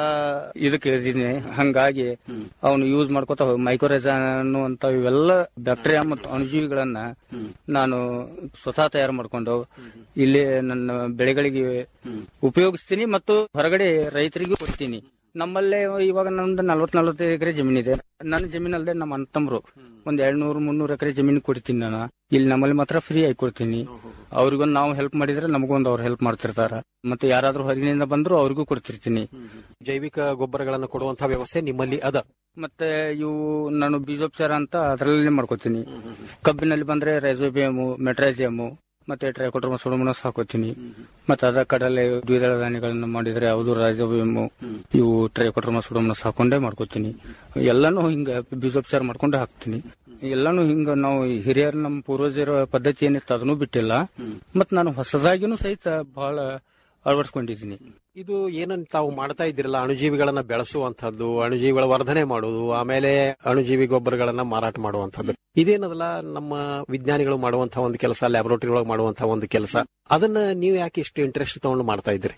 ಇದಕ್ಕೆ ಇಳಿದೀನಿ ಹಂಗಾಗಿ ಅವನು ಯೂಸ್ ಮಾಡ್ಕೋತ ಮೈಕ್ರೋರೈಸ ಅನ್ನುವಂತ ಇವೆಲ್ಲ ಬ್ಯಾಕ್ಟೀರಿಯಾ ಮತ್ತು ಅಣುಜೀವಿಗಳನ್ನ ನಾನು ಸ್ವತಃ ತಯಾರು ಮಾಡ್ಕೊಂಡು ಇಲ್ಲಿ ನನ್ನ ಬೆಳೆಗಳಿಗೆ ಉಪಯೋಗಿಸ್ತೀನಿ ಮತ್ತು ಹೊರಗಡೆ ರೈತರಿಗೂ ಕೊಡ್ತೀನಿ ನಮ್ಮಲ್ಲೇ ಇವಾಗ ನಮ್ದು ನಲ್ವತ್ ನಲ್ವತ್ತೈದು ಎಕರೆ ಜಮೀನಿದೆ ನನ್ನ ಜಮೀನಲ್ಲದೆ ನಮ್ಮ ಅಣ್ಣತಮ್ಮರು ಒಂದ್ ಎರಡ್ನೂರು ಮುನ್ನೂರು ಎಕರೆ ಜಮೀನು ಕೊಡ್ತೀನಿ ನಾನು ಇಲ್ಲಿ ನಮ್ಮಲ್ಲಿ ಮಾತ್ರ ಫ್ರೀ ಆಗಿ ಕೊಡ್ತೀನಿ ಅವ್ರಿಗೊಂದು ನಾವು ಹೆಲ್ಪ್ ಮಾಡಿದ್ರೆ ನಮಗೊಂದು ಅವ್ರು ಹೆಲ್ಪ್ ಮಾಡ್ತಿರ್ತಾರ ಮತ್ತೆ ಯಾರಾದ್ರೂ ಹೊರಗಿನಿಂದ ಬಂದ್ರು ಅವ್ರಿಗೂ ಕೊಡ್ತಿರ್ತೀನಿ ಜೈವಿಕ ಗೊಬ್ಬರಗಳನ್ನು ಕೊಡುವಂತಹ ವ್ಯವಸ್ಥೆ ನಿಮ್ಮಲ್ಲಿ ಅದ ಮತ್ತೆ ಇವು ನಾನು ಬೀಜೋಪಚಾರ ಅಂತ ಅದರಲ್ಲೇ ಮಾಡ್ಕೋತೀನಿ ಕಬ್ಬಿನಲ್ಲಿ ಬಂದ್ರೆ ರೈಸೋಬಿಯಮು ಮೆಟ್ರೈಸಿಯಮು ಮತ್ತೆ ಟ್ರೈಕೋಡ್ರಮ ಸುಡಮನಸ್ ಹಾಕೋತೀನಿ ಮತ್ತೆ ಅದ ಕಡಲೆ ದ್ವಿದಳ ಧಾನ್ಯಗಳನ್ನ ಮಾಡಿದ್ರೆ ಯಾವುದು ರೈಸೋಬಿಯಮು ಇವು ಟ್ರೈಕೋಡ್ರಮ ಸುಡಮನಸ್ ಹಾಕೊಂಡೇ ಮಾಡ್ಕೋತೀನಿ ಎಲ್ಲಾನು ಹಿಂಗ ಬೀಜೋಪಚಾರ ಮಾಡ್ಕೊಂಡೇ ಹಾಕ್ತೀನಿ ಎಲ್ಲಾನು ಹಿಂಗ ನಾವು ಹಿರಿಯರ ನಮ್ಮ ಪೂರ್ವಜರ ಪದ್ಧತಿ ಏನಿತ್ತು ಅದನ್ನು ಬಿಟ್ಟಿಲ್ಲ ಮತ್ ನಾನು ಹೊಸದಾಗಿನೂ ಸಹಿತ ಬಹಳ ಅಳವಡಿಸ್ಕೊಂಡಿದ್ದೀನಿ ಇದು ಏನನ್ನ ತಾವು ಮಾಡ್ತಾ ಇದ್ದೀರಲ್ಲ ಅಣುಜೀವಿಗಳನ್ನ ಬೆಳೆಸುವಂತಹದ್ದು ಅಣುಜೀವಿಗಳ ವರ್ಧನೆ ಮಾಡುವುದು ಆಮೇಲೆ ಅಣುಜೀವಿ ಗೊಬ್ಬರಗಳನ್ನ ಮಾರಾಟ ಮಾಡುವಂತಹದ್ದು ಇದೇನದಲ್ಲ ನಮ್ಮ ವಿಜ್ಞಾನಿಗಳು ಮಾಡುವಂತಹ ಒಂದು ಕೆಲಸ ಲ್ಯಾಬೊರೇಟರಿ ಒಳಗೆ ಮಾಡುವಂತಹ ಒಂದು ಕೆಲಸ ಅದನ್ನ ನೀವು ಯಾಕೆ ಇಷ್ಟು ಇಂಟ್ರೆಸ್ಟ್ ತಗೊಂಡು ಮಾಡ್ತಾ ಇದ್ದೀರಿ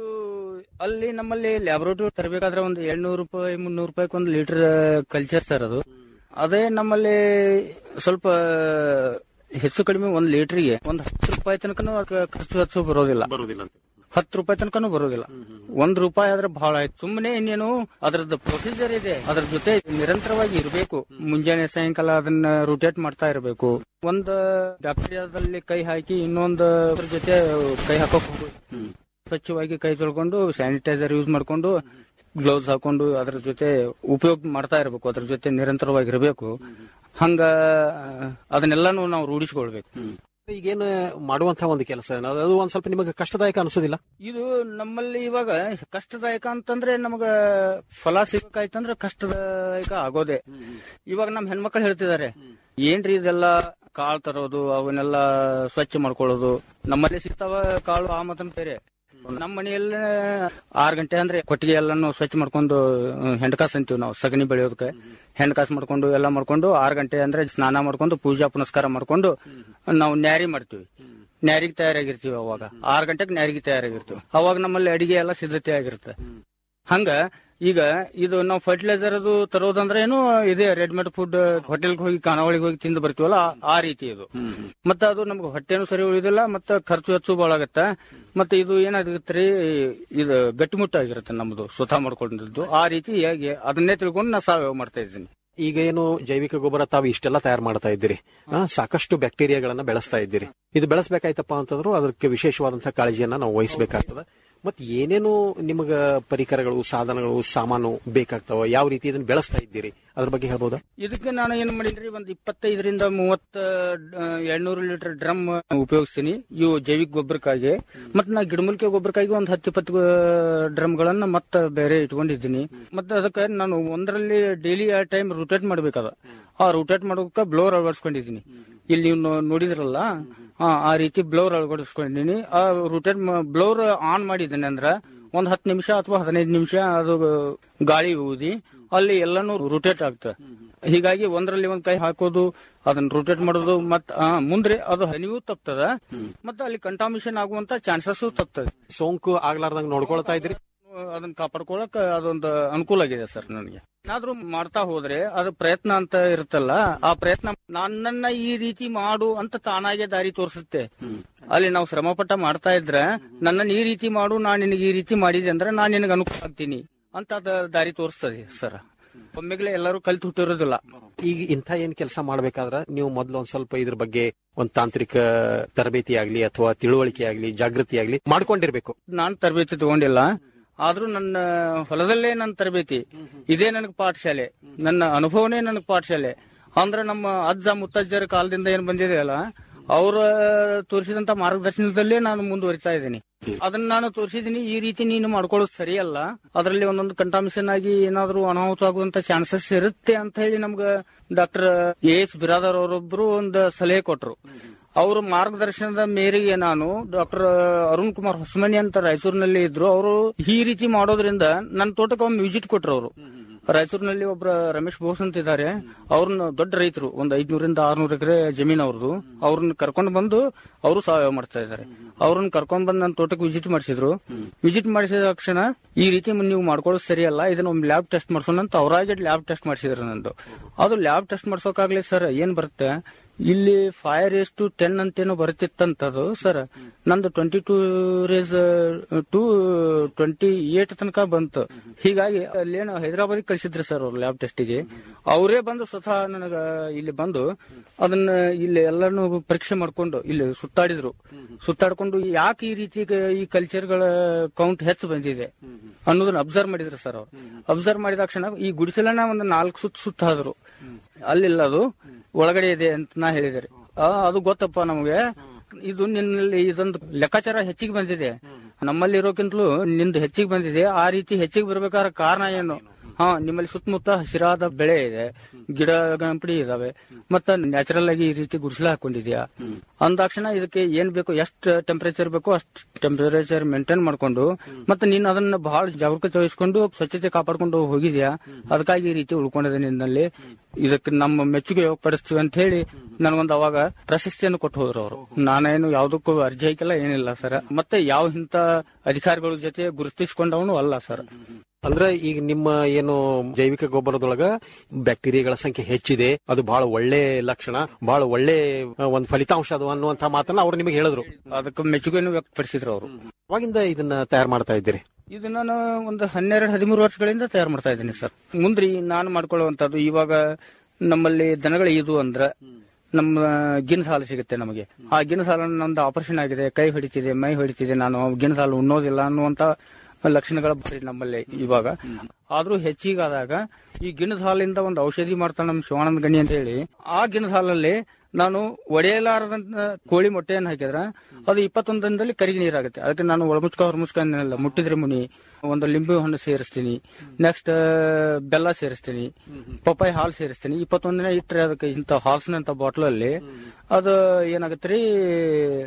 ಅಲ್ಲಿ ನಮ್ಮಲ್ಲಿ ಲ್ಯಾಬೊರೇಟರಿ ತರಬೇಕಾದ್ರೆ ಒಂದು ಏಳ್ನೂರು ರೂಪಾಯಿ ಮುನ್ನೂರು ರೂಪಾಯಿ ಒಂದು ಲೀಟರ್ ಕಲ್ಚರ್ ತರೋದು ಅದೇ ನಮ್ಮಲ್ಲಿ ಸ್ವಲ್ಪ ಹೆಚ್ಚು ಕಡಿಮೆ ಒಂದ್ ಲೀಟರ್ಗೆ ಒಂದ್ ಹತ್ತು ರೂಪಾಯಿ ತನಕನೂ ಅದ್ಕ ಖರ್ಚು ಹಚ್ಚು ಬರೋದಿಲ್ಲ ಬರೋದಿಲ್ಲ ಹತ್ತು ರೂಪಾಯಿ ತನಕನೂ ಬರೋದಿಲ್ಲ ಒಂದ್ ರೂಪಾಯಿ ಆದ್ರೆ ಬಹಳ ಆಯ್ತು ಸುಮ್ಮನೆ ಇನ್ನೇನು ಅದ್ರದ್ದು ಪ್ರೊಸೀಜರ್ ಇದೆ ಅದ್ರ ಜೊತೆ ನಿರಂತರವಾಗಿ ಇರಬೇಕು ಮುಂಜಾನೆ ಸಾಯಂಕಾಲ ಅದನ್ನ ರೊಟೇಟ್ ಮಾಡ್ತಾ ಇರಬೇಕು ಒಂದ್ ಬ್ಯಾಕ್ಟೀರಿಯಾದಲ್ಲಿ ಕೈ ಹಾಕಿ ಇನ್ನೊಂದು ಅದ್ರ ಜೊತೆ ಕೈ ಹಾಕೋಕ್ ಹೋಗೋದು ಸ್ವಚ್ಛವಾಗಿ ಕೈ ತೊಳ್ಕೊಂಡು ಸ್ಯಾನಿಟೈಸರ್ ಯೂಸ್ ಮಾಡ್ಕೊಂಡು ಗ್ಲೌಸ್ ಹಾಕೊಂಡು ಅದ್ರ ಜೊತೆ ಉಪಯೋಗ ಮಾಡ್ತಾ ಇರಬೇಕು ಅದ್ರ ಜೊತೆ ನಿರಂತರವಾಗಿ ಇರಬೇಕು ಹಂಗ ಅದನ್ನೆಲ್ಲಾನು ನಾವು ರೂಢಿಸ್ಕೊಳ್ಬೇಕು ಈಗೇನು ಮಾಡುವಂತಹ ಒಂದು ಕೆಲಸ ಅದು ಒಂದ್ ಸ್ವಲ್ಪ ನಿಮಗೆ ಕಷ್ಟದಾಯಕ ಅನಿಸೋದಿಲ್ಲ ಇದು ನಮ್ಮಲ್ಲಿ ಇವಾಗ ಕಷ್ಟದಾಯಕ ಅಂತಂದ್ರೆ ನಮಗ ಫಲ ಸಿಗಬೇಕಾಯ್ತಂದ್ರೆ ಕಷ್ಟದಾಯಕ ಆಗೋದೆ ಇವಾಗ ನಮ್ ಹೆಣ್ಮಕ್ಳು ಹೇಳ್ತಿದ್ದಾರೆ ಏನ್ರಿ ಇದೆಲ್ಲ ಕಾಳು ತರೋದು ಅವನ್ನೆಲ್ಲ ಸ್ವಚ್ಛ ಮಾಡ್ಕೊಳ್ಳೋದು ನಮ್ಮಲ್ಲಿ ಸಿಗ್ತಾವ ಕಾಳು ಆ ಮತನ್ ಬೇರೆ ನಮ್ಮ ಮನೆಯಲ್ಲಿ ಆರು ಗಂಟೆ ಅಂದ್ರೆ ಕೊಟ್ಟಿಗೆ ಎಲ್ಲಾನು ಸ್ವಚ್ಛ ಮಾಡ್ಕೊಂಡು ಅಹ್, ಹೆಂಡಕಾಸ್ ಅಂತೀವಿ ನಾವು ಸಗಣಿ ಬೆಳೆಯೋದಕ್ಕೆ ಹೆಂಡಕಾಸ್ ಮಾಡ್ಕೊಂಡು ಎಲ್ಲ ಮಾಡ್ಕೊಂಡು ಆರು ಗಂಟೆ ಅಂದ್ರೆ ಸ್ನಾನ ಮಾಡ್ಕೊಂಡು ಪೂಜಾ ಪುನಸ್ಕಾರ ಮಾಡ್ಕೊಂಡು ನಾವು ನ್ಯಾರಿ ಮಾಡ್ತೀವಿ ನ್ಯಾರಿಗೆ ತಯಾರಾಗಿರ್ತೀವಿ ಅವಾಗ ಆರು ಗಂಟೆಗೆ ನ್ಯಾರಿಗೆ ತಯಾರಾಗಿರ್ತೀವಿ ಅವಾಗ ನಮ್ಮಲ್ಲಿ ಅಡಿಗೆ ಎಲ್ಲ ಸಿದ್ಧತೆ ಆಗಿರುತ್ತೆ ಹಂಗ ಈಗ ಇದು ನಾವು ಫರ್ಟಿಲೈಸರ್ ಅದು ತರೋದಂದ್ರೆ ಏನು ಇದೇ ರೆಡಿಮೇಡ್ ಫುಡ್ ಹೋಟೆಲ್ಗೆ ಹೋಗಿ ಖಾನಾವಳಿಗೆ ಹೋಗಿ ತಿಂದು ಬರ್ತೀವಲ್ಲ ಆ- ಆ ರೀತಿ ಇದು ಮತ್ತೆ ಅದು ನಮ್ಗೆ ಹೊಟ್ಟೆನೂ ಸರಿ ಉಳಿದಿಲ್ಲ ಮತ್ತೆ ಖರ್ಚು ವೆಚ್ಚು ಬಹಳ ಆಗತ್ತೆ ಮತ್ತೆ ಇದು ಏನಾಗುತ್ತೆ ರೀ ಇದು ಗಟ್ಟಿಮುಟ್ಟಾಗಿರುತ್ತೆ ನಮ್ದು ಸ್ವತಃ ಮಾಡ್ಕೊಂಡಿದ್ದು ಆ ರೀತಿ ಹೇಗೆ ಅದನ್ನೇ ತಿಳ್ಕೊಂಡು ನಾ ಸಾವಯವ ಮಾಡ್ತಾ ಇದ್ದೀನಿ ಈಗ ಏನು ಜೈವಿಕ ಗೊಬ್ಬರ ತಾವು ಇಷ್ಟೆಲ್ಲ ತಯಾರು ಮಾಡ್ತಾ ಇದ್ದೀರಿ ಆ, ಸಾಕಷ್ಟು ಬ್ಯಾಕ್ಟೀರಿಯಾಗಳನ್ನ ಬೆಳೆಸ್ತಾ ಇದ್ದೀರಿ ಇದು ಬೆಳೆಸಬೇಕಾಯ್ತಪ್ಪ ಅಂತಂದ್ರು ಅದಕ್ಕೆ ವಿಶೇಷವಾದಂತಹ ಕಾಳಜಿಯನ್ನ ನಾವು ವಹಿಸಬೇಕಾಗ್ತದೆ ಮತ್ತೆ ಏನೇನು ನಿಮಗ ಪರಿಕರಗಳು ಸಾಧನಗಳು ಸಾಮಾನು ಬೇಕಾಗ್ತಾವ ಯಾವ ರೀತಿ ಇದನ್ನ ಬೆಳೆಸ್ತಾ ಇದ್ದೀರಿ ಅದ್ರ ಬಗ್ಗೆ ಹೇಳ್ಬೋದಾ ಇದಕ್ಕೆ ನಾನು ಏನ್ ಮಾಡೀನಿ ಒಂದ್ ಇಪ್ಪತ್ತೈದರಿಂದ ಮೂವತ್ತ ಎರಡ್ನೂರು ಲೀಟರ್ ಡ್ರಮ್ ಉಪಯೋಗಿಸ್ತೀನಿ ಇವು ಜೈವಿಕ ಗೊಬ್ಬರಕ್ಕಾಗಿ ಮತ್ ನಾ ಗಿಡಮೂಲಿಕೆ ಗೊಬ್ಬರಕ್ಕಾಗಿ ಒಂದ್ ಹತ್ತು ಇಪ್ಪತ್ತು ಡ್ರಮ್ ಗಳನ್ನ ಮತ್ತ ಬೇರೆ ಇಟ್ಕೊಂಡಿದ್ದೀನಿ ಮತ್ತೆ ಅದಕ್ಕೆ ನಾನು ಒಂದರಲ್ಲಿ ಡೈಲಿ ಆ ಟೈಮ್ ರೊಟೇಟ್ ಮಾಡ್ಬೇಕದ ಆ ರೊಟೇಟ್ ಮಾಡೋದಕ್ಕೆ ಬ್ಲೋರ್ ಅಳವಡಿಸ್ಕೊಂಡಿದ್ದೀನಿ ಇಲ್ಲಿ ನೀವು ನೋ- ನೋಡಿದ್ರಲ್ಲ ಆ, ಆ ರೀತಿ ಬ್ಲೋರ್ ಅಳವಡಿಸ್ಕೊಂಡಿದ್ದೀನಿ ಆ ರೊಟೇಟ್ ಬ್ಲೋರ್ ಆನ್ ಮಾಡಿದ್ದೀನಿ ಅಂದ್ರ ಒಂದ್ ಹತ್ತು ನಿಮಿಷ ಅಥವಾ ಹದಿನೈದು ನಿಮಿಷ ಅದು ಗಾಳಿ ಊದಿ ಅಲ್ಲಿ ಎಲ್ಲಾನು ರೊಟೇಟ್ ಆಗ್ತದೆ ಹೀಗಾಗಿ ಒಂದರಲ್ಲಿ ಒಂದ್ ಕೈ ಹಾಕೋದು ಅದನ್ನ ರೊಟೇಟ್ ಮಾಡೋದು ಮತ್ತ ಆ, ಮುಂದ್ರೆ ಅದು ಹನಿವು ತಪ್ತದ ಮತ್ತೆ ಅಲ್ಲಿ ಕಂಟಾಮಿಷನ್ ಆಗುವಂತ ಚಾನ್ಸಸ್ ತಪ್ತದೆ ಸೋಂಕು ಆಗ್ಲಾರ್ದಂಗ್ ನೋಡ್ಕೊಳ್ತಾ ಇದ್ರಿ ಅದನ್ನ ಕಾಪಾಡ್ಕೊಳಕ್ ಅದೊಂದು ಅನುಕೂಲ ಆಗಿದೆ ಸರ್ ನನಗೆ ಏನಾದ್ರೂ ಮಾಡ್ತಾ ಹೋದ್ರೆ ಅದು ಪ್ರಯತ್ನ ಅಂತ ಇರುತ್ತಲ್ಲ ಆ ಪ್ರಯತ್ನ ನನ್ನನ್ನ ಈ ರೀತಿ ಮಾಡು ಅಂತ ತಾನಾಗೆ ದಾರಿ ತೋರಿಸುತ್ತೆ ಅಲ್ಲಿ ನಾವು ಶ್ರಮ ಪಟ್ಟ ಮಾಡ್ತಾ ಇದ್ರೆ ನನ್ನನ್ನ ಈ ರೀತಿ ಮಾಡು ನಾನ್ ನಿನಗೆ ಈ ರೀತಿ ಮಾಡಿದೆ ಅಂದ್ರೆ ನಾನ್ ನಿನಗೆ ಅನುಕೂಲ ಆಗ್ತೀನಿ ಅಂತ ಅದ ದಾರಿ ತೋರಿಸ್ತದೆ ಸರ್ ಒಮ್ಮೆಗ್ಲೆ ಎಲ್ಲರೂ ಕಲ್ತು ಹುಟ್ಟಿರೋದಿಲ್ಲ ಈಗ ಇಂಥ ಏನ್ ಕೆಲಸ ಮಾಡ್ಬೇಕಾದ್ರ ನೀವು ಮೊದ್ಲು ಒಂದ್ ಸ್ವಲ್ಪ ಇದ್ರ ಬಗ್ಗೆ ಒಂದ್ ತಾಂತ್ರಿಕ ತರಬೇತಿ ಆಗ್ಲಿ ಅಥವಾ ತಿಳುವಳಿಕೆ ಆಗ್ಲಿ ಜಾಗೃತಿ ಆಗ್ಲಿ ಮಾಡ್ಕೊಂಡಿರ್ಬೇಕು ನಾನ್ ತರಬೇತಿ ತಗೊಂಡಿಲ್ಲ ಆದ್ರೂ ನನ್ನ ಹೊಲದಲ್ಲೇ ನನ್ನ ತರಬೇತಿ ಇದೇ ನನಗೆ ಪಾಠಶಾಲೆ ನನ್ನ ಅನುಭವನೇ ನನಗೆ ಪಾಠಶಾಲೆ ಅಂದ್ರೆ ನಮ್ಮ ಅಜ್ಜ ಮುತ್ತಜ್ಜರ ಕಾಲದಿಂದ ಏನ್ ಬಂದಿದೆ ಅಲ್ಲ ಅವ್ರ ತೋರಿಸಿದಂತ ಮಾರ್ಗದರ್ಶನದಲ್ಲೇ ನಾನು ಮುಂದುವರಿತಾ ಇದ್ದೀನಿ ಅದನ್ನ ನಾನು ತೋರಿಸಿದೀನಿ ಈ ರೀತಿ ನೀನು ಮಾಡ್ಕೊಳ್ಳೋದು ಸರಿಯಲ್ಲ ಅದರಲ್ಲಿ ಒಂದೊಂದು ಕಂಟಾಮಿಷನ್ ಆಗಿ ಏನಾದ್ರೂ ಅನಾಹುತ ಆಗುವಂತ ಚಾನ್ಸಸ್ ಇರುತ್ತೆ ಅಂತ ಹೇಳಿ ನಮ್ಗ ಡಾಕ್ಟರ್ ಎ ಎಸ್ ಬಿರಾದರ್ ಅವರೊಬ್ರು ಒಂದು ಸಲಹೆ ಕೊಟ್ರು ಅವ್ರ ಮಾರ್ಗದರ್ಶನದ ಮೇರೆಗೆ ನಾನು ಡಾಕ್ಟರ್ ಅರುಣ್ ಕುಮಾರ್ ಹೊಸಮನಿ ಅಂತ ರಾಯಚೂರಿನಲ್ಲಿ ಇದ್ರು ಅವರು ಈ ರೀತಿ ಮಾಡೋದ್ರಿಂದ ನನ್ನ ತೋಟಕ್ಕೆ ಒಮ್ಮೆ ವಿಸಿಟ್ ಕೊಟ್ರು ಅವರು ರಾಯಚೂರಿನಲ್ಲಿ ಒಬ್ರ ರಮೇಶ್ ಬೋಸ್ ಅಂತ ಇದ್ದಾರೆ ಅವ್ರನ್ನ ದೊಡ್ಡ ರೈತರು ಒಂದ್ ಐದ್ನೂರಿಂದ ಆರ್ನೂರು ಎಕರೆ ಜಮೀನ್ ಅವ್ರದ್ದು ಅವ್ರನ್ನ ಕರ್ಕೊಂಡು ಬಂದು ಅವರು ಸಾವಯವ ಮಾಡ್ತಾ ಇದ್ದಾರೆ ಅವ್ರನ್ನ ಕರ್ಕೊಂಡ್ ಬಂದು ನನ್ನ ತೋಟಕ್ಕೆ ವಿಸಿಟ್ ಮಾಡಿಸಿದ್ರು ವಿಸಿಟ್ ಮಾಡಿಸಿದ ತಕ್ಷಣ ಈ ರೀತಿ ನೀವು ಮಾಡ್ಕೊಳ್ಳೋದು ಸರಿಯಲ್ಲ ಇದನ್ನ ಒಂದು ಲ್ಯಾಬ್ ಟೆಸ್ಟ್ ಮಾಡ್ಸೋಣ ಅಂತ ಅವರಾಗೆ ಲ್ಯಾಬ್ ಟೆಸ್ಟ್ ಮಾಡಿಸಿದ್ರು ನಂದು ಅದು ಲ್ಯಾಬ್ ಟೆಸ್ಟ್ ಮಾಡ್ಸೋಕಾಗ್ಲಿ ಸರ್ ಏನ್ ಬರುತ್ತೆ ಇಲ್ಲಿ ಫೈರ್ ಎಷ್ಟು ಟೆನ್ ಅಂತೇನೋ ಬರುತ್ತಿತ್ತಂತದು ಸರ್ ನಂದು twenty two race to twenty eight ತನಕ ಬಂತು ಹೀಗಾಗಿ ಅಲ್ಲೇನು ಹೈದರಾಬಾದ್ ಕಳಿಸಿದ್ರು ಸರ್ ಅವ್ರು ಲ್ಯಾಬ್ ಟೆಸ್ಟಿಗೆ ಅವರೇ ಬಂದು ಸ್ವತಃ ನನಗ ಇಲ್ಲಿ ಬಂದು ಅದನ್ನ ಇಲ್ಲಿ ಎಲ್ಲಾನು ಪರೀಕ್ಷೆ ಮಾಡ್ಕೊಂಡು ಇಲ್ಲಿ ಸುತ್ತಾಡಿದ್ರು ಸುತ್ತಾಡ್ಕೊಂಡು ಯಾಕೆ ಈ ರೀತಿ ಕ- ಈ ಕಲ್ಚರ್ಗಳ ಕೌಂಟ್ ಹೆಚ್ಚು ಬಂದಿದೆ ಅನ್ನೋದನ್ನ ಅಬ್ಸರ್ವ್ ಮಾಡಿದ್ರು ಸರ್ ಅವ್ರು ಅಬ್ಸರ್ವ್ ಮಾಡಿದ ತಕ್ಷಣ ಈ ಗುಡಿಸಲನ್ನ ಒಂದು ನಾಲ್ಕು ಸುತ್ತ ಸುತ್ತಾದ್ರು ಅಲ್ಲಿಲ್ಲ ಅದು ಒಳಗಡೆ ಇದೆ ಅಂತ ನಾ ಹೇಳಿದರೆ ಆ, ಅದು ಗೊತ್ತಪ್ಪ ನಮಗೆ ಇದು ನಿನ್ನಲ್ಲಿ ಇದೊಂದು ಲೆಕ್ಕಾಚಾರ ಹೆಚ್ಚಿಗೆ ಬಂದಿದೆ ನಮ್ಮಲ್ಲಿ ಇರೋಕ್ಕಿಂತಲೂ ನಿಂದು ಹೆಚ್ಚಿಗೆ ಬಂದಿದೆ ಆ ರೀತಿ ಹೆಚ್ಚಿಗೆ ಬರ್ಬೇಕಾದ್ರೆ ಕಾರಣ ಏನು ಹಾ ನಿಮ್ಮಲ್ಲಿ ಸುತ್ತಮುತ್ತ ಹಸಿರಾದ ಬೆಳೆ ಇದೆ ಗಿಡ ಗಣಪಡಿ ಇದಾವೆ ಮತ್ತ ನ್ಯಾಚುರಲ್ ಆಗಿ ಈ ರೀತಿ ಗುಡಿಸಲ ಹಾಕೊಂಡಿದ್ಯಾ ಅಂದಾಕ್ಷಣ ಇದಕ್ಕೆ ಏನ್ ಬೇಕು ಎಷ್ಟು ಟೆಂಪರೇಚರ್ ಬೇಕೋ ಅಷ್ಟು ಟೆಂಪರೇಚರ್ ಮೇಂಟೈನ್ ಮಾಡ್ಕೊಂಡು ಮತ್ತೆ ನೀನು ಅದನ್ನ ಬಹಳ ಜಾಗರೂಕತೆ ವಹಿಸ್ಕೊಂಡು ಸ್ವಚ್ಛತೆ ಕಾಪಾಡ್ಕೊಂಡು ಹೋಗಿದ್ಯಾ ಅದಕ್ಕಾಗಿ ಈ ರೀತಿ ಉಳ್ಕೊಂಡಿದೆ ನಿನ್ನಲ್ಲಿ ಇದಕ್ಕೆ ನಮ್ಮ ಮೆಚ್ಚುಗೆ ಪಡಿಸ್ತೀವಿ ಅಂತ ಹೇಳಿ ನನಗೊಂದು ಅವಾಗ ಪ್ರಶಸ್ತಿಯನ್ನು ಕೊಟ್ಟು ಹೋದ್ರು ಅವರು ನಾನೇನು ಯಾವ್ದಕ್ಕೂ ಅರ್ಜಿ ಹಾಕಿಲ್ಲ ಏನಿಲ್ಲ ಸರ್ ಮತ್ತೆ ಯಾವ ಇಂತ ಅಧಿಕಾರಿಗಳ ಜೊತೆ ಗುರುತಿಸಿಕೊಂಡವನು ಅಲ್ಲ ಸರ್ ಅಂದ್ರೆ ಈಗ ನಿಮ್ಮ ಏನು ಜೈವಿಕ ಗೊಬ್ಬರದೊಳಗ ಬ್ಯಾಕ್ಟೀರಿಯಾಗಳ ಸಂಖ್ಯೆ ಹೆಚ್ಚಿದೆ ಅದು ಬಹಳ ಒಳ್ಳೆ ಲಕ್ಷಣ ಬಹಳ ಒಳ್ಳೆ ಆ, ಒಂದು ಫಲಿತಾಂಶ ಅದು ಅನ್ನುವಂತ ಮಾತನ್ನ ಅವ್ರು ನಿಮಗೆ ಹೇಳಿದ್ರು ಅದಕ್ಕೆ ಮೆಚ್ಚುಗೆಯನ್ನು ವ್ಯಕ್ತಪಡಿಸಿದ್ರು ಅವರು ಅವಾಗಿಂದ ಇದನ್ನ ತಯಾರು ಮಾಡ್ತಾ ಇದ್ದೀರಿ ಇದು ನಾನು ಒಂದು ಹನ್ನೆರಡು ಹದಿಮೂರು ವರ್ಷಗಳಿಂದ ತಯಾರು ಮಾಡ್ತಾ ಇದ್ದೀನಿ ಸರ್ ಮುಂದ್ರಿ ನಾನು ಮಾಡ್ಕೊಳ್ಳುವಂತದ್ದು ಇವಾಗ ನಮ್ಮಲ್ಲಿ ದನಗಳು ಇದು ಅಂದ್ರ ನಮ್ಮ ಗಿನ್ ಹಾಲು ಸಿಗುತ್ತೆ ನಮಗೆ ಆ ಗಿನ್ ಹಾಲನ್ನು ನಂದು ಆಪರೇಷನ್ ಆಗಿದೆ ಕೈ ಹೊಡಿತಿದೆ ಮೈ ಹೊಡಿತಿದೆ ನಾನು ಗಿನ್ ಹಾಲು ಉಣ್ಣೋದಿಲ್ಲ ಅನ್ನುವಂತ ಲಕ್ಷಣಗಳ ಬರ್ರಿ ನಮ್ಮಲ್ಲಿ ಇವಾಗ ಆದ್ರೂ ಹೆಚ್ಚಿಗಾದಾಗ ಈ ಗಿಣದ ಹಾಲಿಂದ ಒಂದು ಔಷಧಿ ಮಾಡ್ತಾನೆ ನಮ್ಮ ಶಿವಾನಂದ ಗಣಿ ಅಂತ ಹೇಳಿ ಆ ಗಿಣದ ಹಾಲಲ್ಲಿ ನಾನು ಒಡೆಯಲಾರದಂತ ಕೋಳಿ ಮೊಟ್ಟೆಯನ್ನು ಹಾಕಿದ್ರ ಅದು ಇಪ್ಪತ್ತೊಂದು ದಿನದಲ್ಲಿ ಕರಿಗೆ ನೀರಾಗುತ್ತೆ ಅದಕ್ಕೆ ನಾನು ಒಳಮುಚ್ಕ ಹೊರಮುಚ್ಕ ಅನ್ನಲ್ಲ ಮುಟ್ಟಿದ್ರೆ ಮುನಿ ಒಂದು ಲಿಂಬೆ ಹಣ್ಣು ಸೇರಿಸ್ತೀನಿ ನೆಕ್ಸ್ಟ್ ಬೆಲ್ಲ ಸೇರಿಸ್ತೀನಿ ಪಪ್ಪಾಯಿ ಹಾಲು ಸೇರಿಸ್ತೀನಿ ಇಪ್ಪತ್ತೊಂದು ದಿನ ಇಟ್ಟರೆ ಅದಕ್ಕೆ ಇಂಥ ಹಾಲ್ಸ್ನಂತ ಬಾಟ್ಲ್ ಅಲ್ಲಿ ಅದು ಏನಾಗುತ್ತೆ ರೀ